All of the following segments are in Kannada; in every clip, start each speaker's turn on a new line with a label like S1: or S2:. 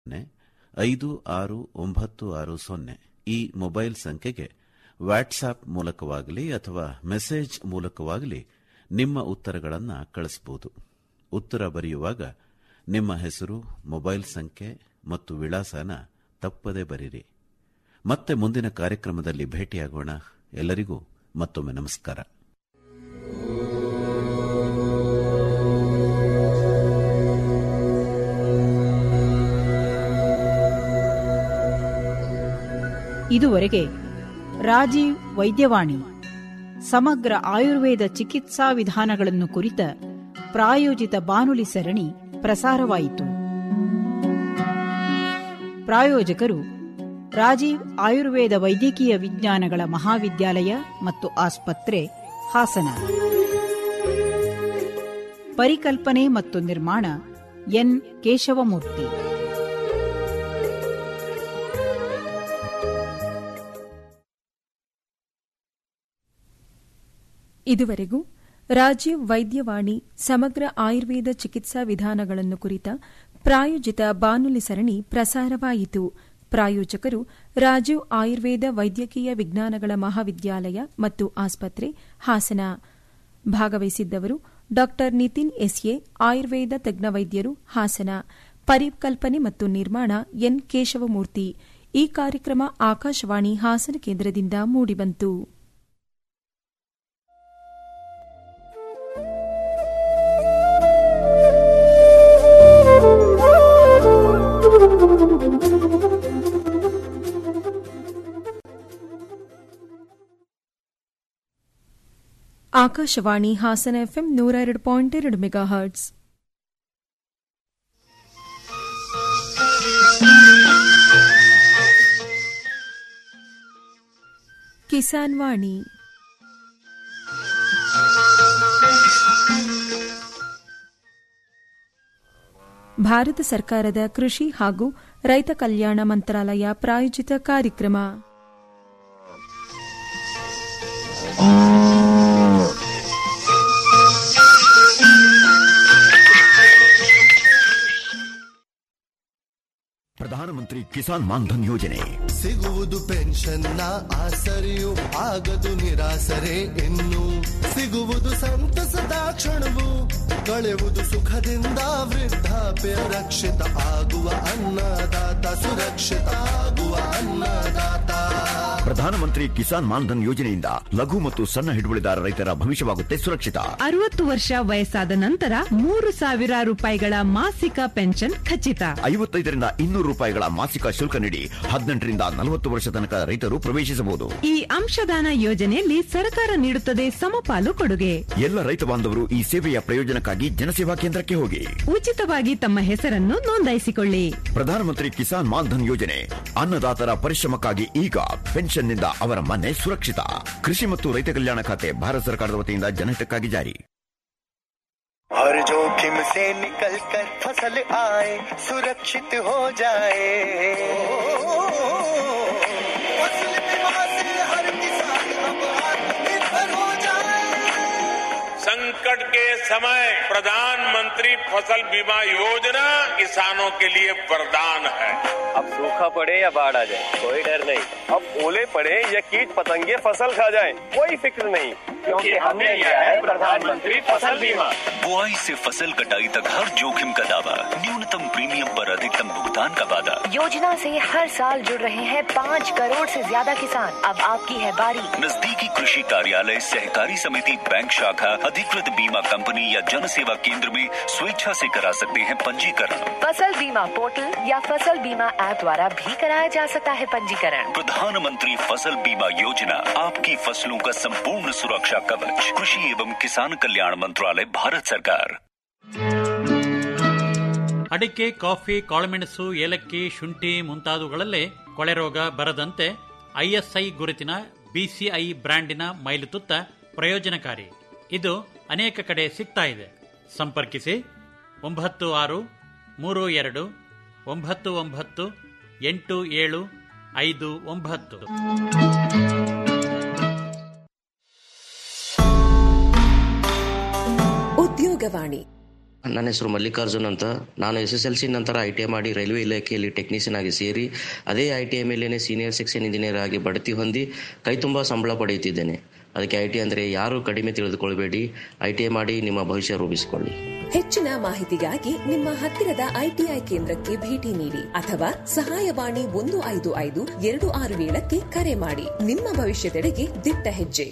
S1: ಐದು ಆರು ಒಂಬತ್ತು ಆರು ಸೊನ್ನೆ ಈ ಮೊಬೈಲ್ ಸಂಖ್ಯೆಗೆ ವಾಟ್ಸ್ಆಪ್ ಮೂಲಕವಾಗಲಿ ಅಥವಾ ಮೆಸೇಜ್ ಮೂಲಕವಾಗಲಿ ನಿಮ್ಮ ಉತ್ತರಗಳನ್ನು ಕಳಿಸಬಹುದು ಉತ್ತರ ಬರೆಯುವಾಗ ನಿಮ್ಮ ಹೆಸರು ಮೊಬೈಲ್ ಸಂಖ್ಯೆ ಮತ್ತು ವಿಳಾಸನ ತಪ್ಪದೇ ಬರೀರಿ ಮತ್ತೆ ಮುಂದಿನ ಕಾರ್ಯಕ್ರಮದಲ್ಲಿ ಭೇಟಿಯಾಗೋಣ ಎಲ್ಲರಿಗೂ ಮತ್ತೊಮ್ಮೆ ನಮಸ್ಕಾರ
S2: ಇದುವರೆಗೆ ರಾಜೀವ್ ವೈದ್ಯವಾಣಿ ಸಮಗ್ರ ಆಯುರ್ವೇದ ಚಿಕಿತ್ಸಾ ವಿಧಾನಗಳನ್ನು ಕುರಿತ ಪ್ರಾಯೋಜಿತ ಬಾನುಲಿ ಸರಣಿ ಪ್ರಸಾರವಾಯಿತು ಪ್ರಾಯೋಜಕರು ರಾಜೀವ್ ಆಯುರ್ವೇದ ವೈದ್ಯಕೀಯ ವಿಜ್ಞಾನಗಳ ಮಹಾವಿದ್ಯಾಲಯ ಮತ್ತು ಆಸ್ಪತ್ರೆ ಹಾಸನ ಪರಿಕಲ್ಪನೆ ಮತ್ತು ನಿರ್ಮಾಣ ಎನ್ ಕೇಶವಮೂರ್ತಿ
S3: ಇದುವರೆಗೂ ರಾಜೀವ್ ವೈದ್ಯವಾಣಿ ಸಮಗ್ರ ಆಯುರ್ವೇದ ಚಿಕಿತ್ಸಾ ವಿಧಾನಗಳನ್ನು ಕುರಿತ ಪ್ರಾಯೋಜಿತ ಬಾನುಲಿ ಸರಣಿ ಪ್ರಸಾರವಾಯಿತು ಪ್ರಾಯೋಜಕರು ರಾಜೀವ್ ಆಯುರ್ವೇದ ವೈದ್ಯಕೀಯ ವಿಜ್ಞಾನಗಳ ಮಹಾವಿದ್ಯಾಲಯ ಮತ್ತು ಆಸ್ಪತ್ರೆ ಹಾಸನ ಭಾಗವಹಿಸಿದ್ದವರು ಡಾ ನಿತಿನ್ ಎಸ್ಎ ಆಯುರ್ವೇದ ತಜ್ಞ ವೈದ್ಯರು ಹಾಸನ ಪರಿಕಲ್ಪನೆ ಮತ್ತು ನಿರ್ಮಾಣ ಎನ್ ಕೇಶವಮೂರ್ತಿ ಈ ಕಾರ್ಯಕ್ರಮ ಆಕಾಶವಾಣಿ ಹಾಸನ ಕೇಂದ್ರದಿಂದ ಮೂಡಿಬಂತು ಆಕಾಶವಾಣಿ ಹಾಸನ ಎಫ್ಎಂ ನೂರ ಎರಡು ಪಾಯಿಂಟ್ ಎರಡು ಮೆಗಾ ಹರ್ಟ್ಸ್ ಕಿಸಾನ್ ವಾಣಿ ಭಾರತ ಸರ್ಕಾರದ ಕೃಷಿ ಹಾಗೂ ರೈತ ಕಲ್ಯಾಣ ಮಂತ್ರಾಲಯ ಪ್ರಾಯೋಜಿತ ಕಾರ್ಯಕ್ರಮ
S4: ಪ್ರಧಾನಮಂತ್ರಿ ಕಿಸಾನ್ ಮಾನ್ಧನ್ ಯೋಜನೆ
S5: ಸಿಗುವುದು ಪೆನ್ಷನ್ನ ಆಸರೆಯು ಆಗದು ನಿರಾಸರೆ ಇನ್ನು ಸಿಗುವುದು ಸಂತಸದ ಕ್ಷಣವು ಕಳೆಯುವುದು ಸುಖದಿಂದ ವೃದ್ಧಾಪ್ಯ ರಕ್ಷಿತ ಆಗುವ ಅನ್ನದಾತ ಸುರಕ್ಷಿತ ಆಗುವ ಅನ್ನದಾತ
S4: ಪ್ರಧಾನಮಂತ್ರಿ ಕಿಸಾನ್ ಮಾನ್ಧನ್ ಯೋಜನೆಯಿಂದ ಲಘು ಮತ್ತು ಸಣ್ಣ ಹಿಡುವಳಿದಾರ ರೈತರ ಭವಿಷ್ಯವಾಗುತ್ತೆ ಸುರಕ್ಷಿತ
S6: ಅರವತ್ತು ವರ್ಷ ವಯಸ್ಸಾದ ನಂತರ ಮೂರು ಸಾವಿರ ರೂಪಾಯಿಗಳ ಮಾಸಿಕ ಪೆನ್ಷನ್ ಖಚಿತ
S4: ಐವತ್ತೈದರಿಂದ ಇನ್ನೂರು ರೂಪಾಯಿಗಳ ಮಾಸಿಕ ಶುಲ್ಕ ನೀಡಿ ಹದಿನೆಂಟರಿಂದ ನಲವತ್ತು ವರ್ಷ ತನಕ ರೈತರು ಪ್ರವೇಶಿಸಬಹುದು
S6: ಈ ಅಂಶದಾನ ಯೋಜನೆಯಲ್ಲಿ ಸರ್ಕಾರ ನೀಡುತ್ತದೆ ಸಮಪಾಲು ಕೊಡುಗೆ
S4: ಎಲ್ಲ ರೈತ ಬಾಂಧವರು ಈ ಸೇವೆಯ ಪ್ರಯೋಜನಕ್ಕಾಗಿ ಜನಸೇವಾ ಕೇಂದ್ರಕ್ಕೆ ಹೋಗಿ
S6: ಉಚಿತವಾಗಿ ತಮ್ಮ ಹೆಸರನ್ನು ನೋಂದಾಯಿಸಿಕೊಳ್ಳಿ
S4: ಪ್ರಧಾನಮಂತ್ರಿ ಕಿಸಾನ್ ಮಾನ್ಧನ್ ಯೋಜನೆ ಅನ್ನದಾತರ ಪರಿಶ್ರಮಕ್ಕಾಗಿ ಈಗ ಪೆನ್ಷನ್ನಿಂದ ಅವರ ಮನೆ ಸುರಕ್ಷಿತ ಕೃಷಿ ಮತ್ತು ರೈತ ಕಲ್ಯಾಣ ಖಾತೆ ಭಾರತ ಸರ್ಕಾರದ ವತಿಯಿಂದ ಜನಹಿತಕ್ಕಾಗಿ ಜಾರಿ
S7: हर जोखिम से निकल कर फसल आए सुरक्षित हो जाए फसल बीमा से हर किसान अब आत्मनिर्भर हो जाए
S8: संकट के समय प्रधानमंत्री फसल बीमा योजना किसानों के लिए वरदान है
S9: अब सूखा पड़े या बाढ़ आ जाए कोई डर नहीं अब ओले पड़े या कीट पतंगे फसल खा जाए कोई फिक्र नहीं क्योंकि हमने लिया है प्रधानमंत्री फसल बीमा
S10: बुआई से फसल कटाई तक हर जोखिम का दावा न्यूनतम प्रीमियम पर अधिकतम भुगतान का वादा
S11: योजना से हर साल जुड़ रहे हैं पाँच करोड़ से ज्यादा किसान अब आपकी है बारी
S10: नजदीकी कृषि कार्यालय सहकारी समिति बैंक शाखा अधिकृत बीमा कंपनी या जन सेवा केंद्र में स्वेच्छा से करा सकते हैं पंजीकरण
S11: फसल बीमा पोर्टल या फसल बीमा ऐप द्वारा भी कराया जा सकता है पंजीकरण
S10: प्रधानमंत्री फसल बीमा योजना आपकी फसलों का संपूर्ण सुरक्षा कवच कृषि एवं किसान कल्याण मंत्रालय भारत सरकार
S12: ಅಡಿಕೆ ಕಾಫಿ ಕಾಳುಮೆಣಸು ಏಲಕ್ಕಿ ಶುಂಠಿ ಮುಂತಾದವುಗಳಲ್ಲೇ ಕೊಳೆ ರೋಗ ಬರದಂತೆ ಐಎಸ್ಐ ಗುರುತಿನ ಬಿಸಿಐ ಬ್ರ್ಯಾಂಡಿನ ಮೈಲುತುತ್ತ ಪ್ರಯೋಜನಕಾರಿ ಇದು ಅನೇಕ ಕಡೆ ಸಿಗ್ತಾ ಇದೆ ಸಂಪರ್ಕಿಸಿ ಒಂಬತ್ತು ಆರು ಮೂರು ಎರಡು ಒಂಬತ್ತು ಒಂಬತ್ತು ಎಂಟು ಏಳು ಐದು ಒಂಬತ್ತು
S13: ಉದ್ಯೋಗವಾಣಿ ನನ್ನ ಹೆಸರು ಮಲ್ಲಿಕಾರ್ಜುನ್ ಅಂತ ನಾನು ಎಸ್ ಎಸ್ ಎಲ್ ಸಿ ನಂತರ ಐ ಟಿ ಐ ಮಾಡಿ ರೈಲ್ವೆ ಇಲಾಖೆಯಲ್ಲಿ ಟೆಕ್ನಿಷಿಯನ್ ಆಗಿ ಸೇರಿ ಅದೇ ಐ ಟಿ ಐ ಮೇಲೇನೆ ಸೀನಿಯರ್ ಸೆಕ್ಷನ್ ಇಂಜಿನಿಯರ್ ಆಗಿ ಬಡ್ತಿ ಹೊಂದಿ ಕೈ ತುಂಬ ಸಂಬಳ ಪಡೆಯುತ್ತಿದ್ದೇನೆ ಅದಕ್ಕೆ ಐ ಟಿ ಅಂದರೆ ಯಾರು ಕಡಿಮೆ ತಿಳಿದುಕೊಳ್ಬೇಡಿ ಐ ಟಿ ಐ ಮಾಡಿ ನಿಮ್ಮ ಭವಿಷ್ಯ ರೂಪಿಸಿಕೊಳ್ಳಿ
S14: ಹೆಚ್ಚಿನ ಮಾಹಿತಿಗಾಗಿ ನಿಮ್ಮ ಹತ್ತಿರದ ಐಟಿಐ ಕೇಂದ್ರಕ್ಕೆ ಭೇಟಿ ನೀಡಿ ಅಥವಾ ಸಹಾಯವಾಣಿ ಒಂದು ಐದು ಐದು ಎರಡು ಆರು ಏಳಕ್ಕೆ ಕರೆ ಮಾಡಿ ನಿಮ್ಮ ಭವಿಷ್ಯದೆಡೆಗೆ ದಿಟ್ಟ ಹೆಜ್ಜೆ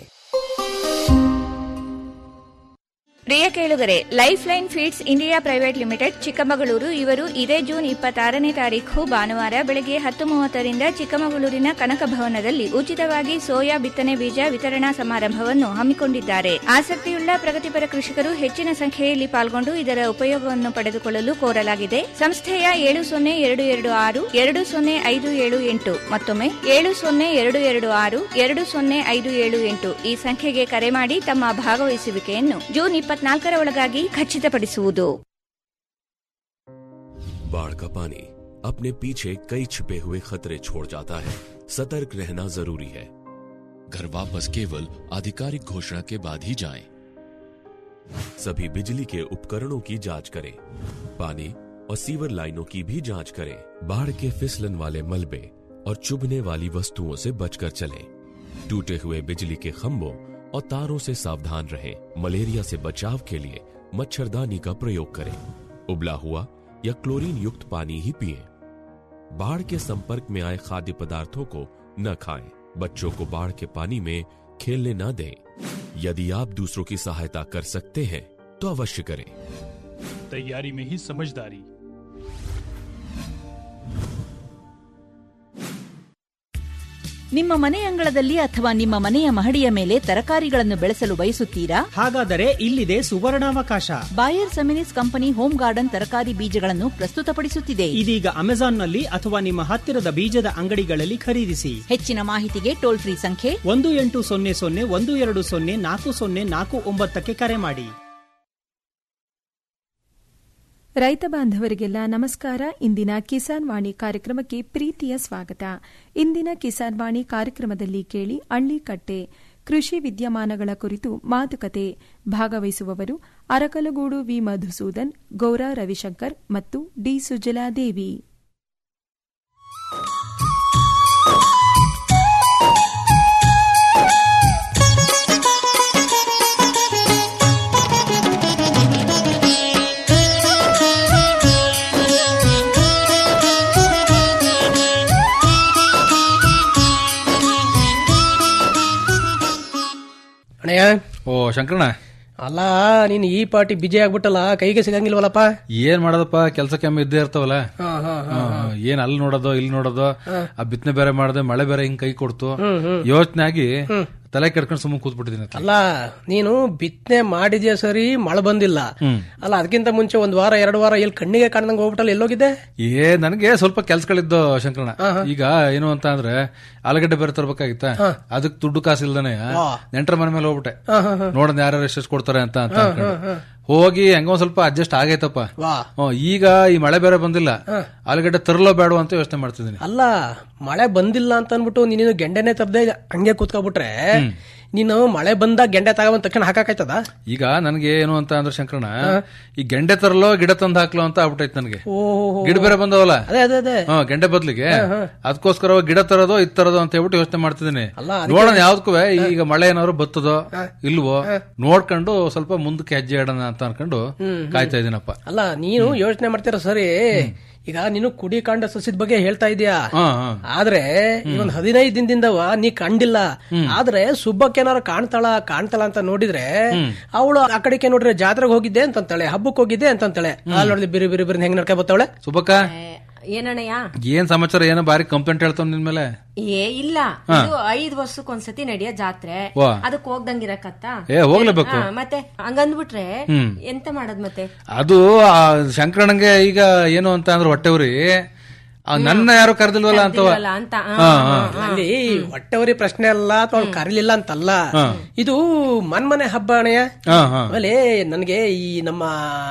S15: ಪ್ರಿಯ ಕೇಳುಗರೆ life line feeds India private limited Chikkamagaluru ಇವರು ಇದೇ ಜೂನ್ ಇಪ್ಪತ್ತಾರನೇ ತಾರೀಖು ಭಾನುವಾರ ಬೆಳಗ್ಗೆ ಹತ್ತು ಮೂವತ್ತರಿಂದ ಚಿಕ್ಕಮಗಳೂರಿನ ಕನಕ ಭವನದಲ್ಲಿ ಉಚಿತವಾಗಿ ಸೋಯಾ ಬಿತ್ತನೆ ಬೀಜ ವಿತರಣಾ ಸಮಾರಂಭವನ್ನು ಹಮ್ಮಿಕೊಂಡಿದ್ದಾರೆ ಆಸಕ್ತಿಯುಳ್ಳ ಪ್ರಗತಿಪರ ಕೃಷಿಕರು ಹೆಚ್ಚಿನ ಸಂಖ್ಯೆಯಲ್ಲಿ ಪಾಲ್ಗೊಂಡು ಇದರ ಉಪಯೋಗವನ್ನು ಪಡೆದುಕೊಳ್ಳಲು ಕೋರಲಾಗಿದೆ ಸಂಸ್ಥೆಯ ಏಳು ಸೊನ್ನೆ ಎರಡು ಎರಡು ಆರು ಎರಡು ಸೊನ್ನೆ ಐದು ಏಳು ಎಂಟು ಮತ್ತೊಮ್ಮೆ ಏಳು ಸೊನ್ನೆ ಎರಡು ಎರಡು ಆರು ಎರಡು ಸೊನ್ನೆ ಐದು ಏಳು ಎಂಟು ಈ ಸಂಖ್ಯೆಗೆ ಕರೆ ಮಾಡಿ ತಮ್ಮ ಭಾಗವಹಿಸುವಿಕೆಯನ್ನು ಜೂನ್ ಇಪ್ಪತ್ನಾಲ್ಕರ ಒಳಗಾಗಿ ಖಚಿತಪಡಿಸುವುದು
S16: बाढ़ का पानी अपने पीछे कई छिपे हुए खतरे छोड़ जाता है सतर्क रहना जरूरी है घर वापस केवल आधिकारिक घोषणा के बाद ही जाएं। सभी बिजली के उपकरणों की जांच करें पानी और सीवर लाइनों की भी जांच करें बाढ़ के फिसलन वाले मलबे और चुभने वाली वस्तुओं से बचकर चलें टूटे हुए बिजली के खंभों और तारों से सावधान रहें मलेरिया से बचाव के लिए मच्छरदानी का प्रयोग करें उबला हुआ या क्लोरीन युक्त पानी ही पिएं। बाढ़ के संपर्क में आए खाद्य पदार्थों को न खाएं बच्चों को बाढ़ के पानी में खेलने न दें यदि आप दूसरों की सहायता कर सकते हैं तो अवश्य करें
S17: तैयारी में ही समझदारी
S2: ನಿಮ್ಮ ಮನೆ ಅಂಗಳದಲ್ಲಿ ಅಥವಾ ನಿಮ್ಮ ಮನೆಯ ಮಹಡಿಯ ಮೇಲೆ ತರಕಾರಿಗಳನ್ನು ಬೆಳೆಸಲು ಬಯಸುತ್ತೀರಾ
S18: ಹಾಗಾದರೆ ಇಲ್ಲಿದೆ ಸುವರ್ಣಾವಕಾಶ
S2: Bayer Seminis company home garden ತರಕಾರಿ ಬೀಜಗಳನ್ನು ಪ್ರಸ್ತುತಪಡಿಸುತ್ತಿದೆ
S18: ಇದೀಗ ಅಮೆಜಾನ್ನಲ್ಲಿ ಅಥವಾ ನಿಮ್ಮ ಹತ್ತಿರದ ಬೀಜದ ಅಂಗಡಿಗಳಲ್ಲಿ ಖರೀದಿಸಿ
S2: ಹೆಚ್ಚಿನ ಮಾಹಿತಿಗೆ ಟೋಲ್ ಫ್ರೀ ಸಂಖ್ಯೆ
S18: ಒಂದು ಎಂಟು ಸೊನ್ನೆ ಸೊನ್ನೆ ಒಂದು ಎರಡು ಸೊನ್ನೆ ನಾಲ್ಕು ಸೊನ್ನೆ ನಾಲ್ಕು ಒಂಬತ್ತಕ್ಕೆ ಕರೆ ಮಾಡಿ
S3: ರೈತ ಬಾಂಧವರಿಗೆಲ್ಲ ನಮಸ್ಕಾರ ಇಂದಿನ ಕಿಸಾನ್ ವಾಣಿ ಕಾರ್ಯಕ್ರಮಕ್ಕೆ ಪ್ರೀತಿಯ ಸ್ವಾಗತ ಇಂದಿನ ಕಿಸಾನ್ ವಾಣಿ ಕಾರ್ಯಕ್ರಮದಲ್ಲಿ ಕೇಳಿ ಅಳ್ಳಿಕಟ್ಟೆ ಕೃಷಿ ವಿದ್ಯಮಾನಗಳ ಕುರಿತು ಮಾತುಕತೆ ಭಾಗವಹಿಸುವವರು ಅರಕಲಗೂಡು ವಿ ಮಧುಸೂದನ್ ಗೌರಾ ರವಿಶಂಕರ್ ಮತ್ತು ಡಿ ಸುಜಲಾದೇವಿ
S19: ಅಣ್ಣಯ್ಯ
S20: ಓ ಶಂಕರಣ್ಣ
S19: ಅಲ್ಲ ನೀನು ಈ ಪಾರ್ಟಿ ಬಿಜಿ ಆಗ್ಬಿಟ್ಟಲ್ಲ ಕೈಗೆ ಸಿಗಂಗಿಲ್ವಲ್ಲಪ್ಪ
S20: ಏನ್ ಮಾಡೋದಪ್ಪ ಕೆಲಸಕ್ಕೆ ಒಮ್ಮೆ ಇದ್ದೇ ಇರ್ತಾವಲ್ಲ
S19: ಹಾ, ಹಾ, ಹಾ,
S20: ಹಾ, ಏನ್ ಅಲ್ಲಿ ನೋಡೋದು ಇಲ್ಲಿ ನೋಡೋದು ಆ ಬಿತ್ತನೆ ಬೇರೆ ಮಾಡದೆ ಮಳೆ ಬೇರೆ ಹಿಂಗ್ ಕೈ ಕೊಡ್ತು ಯೋಚನೆ ಆಗಿ ತಲೆ ಕೆಡ್ಕೊಂಡು ಸುಮ್ಮನೆ ಕೂತ್ಬಿಟ್ಟಿದ್ದೀನಿ ಅತ್ಲಾಗ.
S19: ಅಲ್ಲ ನೀನು ಬಿತ್ತನೆ ಮಾಡಿದ್ಯಾ ಸರಿ ಮಳೆ ಬಂದಿಲ್ಲ
S20: ಹ್ಮ್.
S19: ಅಲ್ಲ ಅದಕ್ಕಿಂತ ಮುಂಚೆ ಒಂದ್ ವಾರ ಎರಡು ವಾರ ಎಲ್ಲಿ ಕಣ್ಣಿಗೆ ಕಾಣ್ದಂಗ್ ಹೋಗ್ಬಿಟ್ಟಲ್ಲ ಎಲ್ಲೋಗಿದ್ದೆ
S20: ಏ ನನಗೆ ಸ್ವಲ್ಪ ಕೆಲ್ಸಗಳಿದ್ದು ಶಂಕರಣ್ಣ ಈಗ ಏನು ಅಂತ ಅಂದ್ರೆ ಆಲೂಗಡ್ಡೆ ಬೇರೆ ತರ್ಬೇಕಾಗಿತ್ತ ಅದಕ್ ದುಡ್ಡು ಕಾಸು ಇಲ್ದಾನೆ ನೆಂಟರ ಮನೆ ಮೇಲೆ ಹೋಗ್ಬಿಟ್ಟೆ ನೋಡೋಣ ಯಾರು ಎಷ್ಟೆಷ್ಟು ಕೊಡ್ತಾರೆ ಅಂತ ಅಂತ ಅನ್ಕೊಂಡು. ಹೋಗಿ ಹೆಂಗೋ ಒಂದ್ ಸ್ವಲ್ಪ ಅಡ್ಜಸ್ಟ್ ಆಗೈತಪ್ಪ
S19: ವಾ
S20: ಹ್ಮ್, ಈಗ ಈ ಮಳೆ ಬೇರೆ ಬಂದಿಲ್ಲ ಆಲೂಗಡ್ಡೆ ತರಲೋ ಬೇಡ ಅಂತ ಯೋಚನೆ ಮಾಡ್ತಿದ್ದೀನಿ
S19: ಅಲ್ಲ ಮಳೆ ಬಂದಿಲ್ಲ ಅಂತ ಅನ್ಬಿಟ್ಟು ನೀನು ಗೆಂಡೆನೆ ತರದೆ ಹಂಗೆ ಕೂತ್ಕೊಬಿಟ್ರೆ ನೀನು ಮಳೆ ಬಂದಾಗ ಗೆಂಡೆ ತಗೊಂಡ್ ತಕ್ಷಣ ಹಾಕಾಕಾಯ್ತದ
S20: ಈಗ ನನಗೆ ಏನು ಅಂತ ಅಂದ್ರೆ ಶಂಕರಣ್ಣ ಈ ಗೆಂಡೆ ತರಲೋ ಗಿಡ ತಂದ್ ಹಾಕ್ಲೋ ಅಂತ ಆಗ್ಬಿಟ್ಟೈತೆ ನನಗೆ
S19: ಓಹೋ
S20: ಗಿಡ ಬೇರೆ ಬಂದವಲ್ಲ
S19: ಅದೇ ಅದೇ ಅದೇ
S20: ಹಾ ಗೆಂಡೆ ಬದ್ಲಿಗೆ ಅದಕ್ಕೋಸ್ಕರ ಗಿಡ ತರೋದು ಇದ್ ತರೋದು ಅಂತ ಹೇಳ್ಬಿಟ್ಟು ಯೋಚನೆ ಮಾಡ್ತಿದ್ದೀನಿ
S19: ಅಲ್ಲ, ಅದಕ್ಕೆ-
S20: ನೋಡೋಣ ಯಾವ್ದಕ್ಕೂ ಈಗ ಮಳೆ ಏನಾದ್ರು ಬತ್ತದೋ ಇಲ್ವೋ ನೋಡ್ಕೊಂಡು ಸ್ವಲ್ಪ ಮುಂದಕ್ಕೆ ಹೆಜ್ಜೆ ಇಡೋಣ ಅಂತ ಅನ್ಕೊಂಡು ಕಾಯ್ತಾ ಇದೀನಪ್ಪ
S19: ಅಲ್ಲ ನೀನು ಯೋಚನೆ ಮಾಡ್ತೀರ ಸರಿ ಈಗ ನೀನು ಕುಡಿ ಕಾಂಡ ಸಸ್ಯದ ಬಗ್ಗೆ ಹೇಳ್ತಾ ಇದೀಯಾ
S20: ಹಾ ಹಾ
S19: ಆದ್ರೆ ಇವನ್ ಹದಿನೈದು ದಿನದಿಂದವ ನೀ ಕಂಡಿಲ್ಲ ಆದ್ರೆ ಸುಬ್ಬಕ್ಕೇನಾರು ಕಾಣ್ತಾಳ ಕಾಣ್ತಾಳ ಅಂತ ನೋಡಿದ್ರೆ ಅವಳು ಆ ಕಡೆಗೆ ನೋಡ್ರೆ ಜಾತ್ರೆಗೆ ಹೋಗಿದ್ದೆ ಅಂತಂತಾಳೆ ಹಬ್ಬಕ್ಕೆ ಹೋಗಿದ್ದೆ ಅಂತಂತಾಳೆ ಅಲ್ಲಿ ನೋಡಿದ್ರೆ ಬಿರಿ ಬಿರಿ ಬಿರಿ ಹೆಂಗ್ ನಡ್ಕೊ ಬರ್ತಾವಳೆ
S20: ಸುಬ್ಬಕ್ಕ
S21: ಏನಣ್ಣಯ್ಯ
S20: ಏನ್ ಸಮಾಚಾರ ಏನೋ ಬಾರಿ ಕಂಪ್ಲೇಂಟ್ ಹೇಳ್ತಾವ ನಿನ್ ಮೇಲೆ
S21: ಏ ಇಲ್ಲ
S20: ಹಾ.
S21: ಇದು ಐದ್ ವರ್ಷಕ್ಕೊಂದ್ಸತಿ ನಡೆಯೋ ಜಾತ್ರೆ
S20: ವಾ.
S21: ಅದಕ್ ಹೋಗ್ದಂಗಿರಕತ್ತ
S20: ಏ, ಹೋಗ್ಲೇಬೇಕು.
S21: ಹಾ, ಮತ್ತೆ ಹಂಗಂದ್ಬಿಟ್ರೆ ಎಂತ ಮಾಡೋದ್ ಮತ್ತೆ
S20: ಅದು ಆ ಶಂಕರಣ್ಣಂಗೆ ಈಗ ಏನು ಅಂತ ಅಂದ್ರೆ ಹೊಟ್ಟೆವ್ರಿ ಆ, ನನ್ನ ಯಾರು ಕರೆದಿಲ್ವಲ್ಲ ಅಂತವ
S21: ಕರ್ದಿಲ್ವಲ್ಲ ಅಂತ ಆ,
S20: ಹಾ,
S21: ಆ,
S20: ಹಾ.
S21: ಆ.
S19: ಅಲ್ಲಿ ಹೊಟ್ಟೆವರಿ ಪ್ರಶ್ನೆ ಅಲ್ಲ ಅಥವಾ ಅವ್ಳು ಕರೀಲಿಲ್ಲ ಅಂತಲ್ಲ
S20: ಹಾ.
S19: ಇದು ಮನ್ಮನೆ ಹಬ್ಬ ಅಣೆಯ
S20: ಹಾ, ಹಾ.
S19: ಆಮೇಲೆ ನನಗೆ ಈ ನಮ್ಮ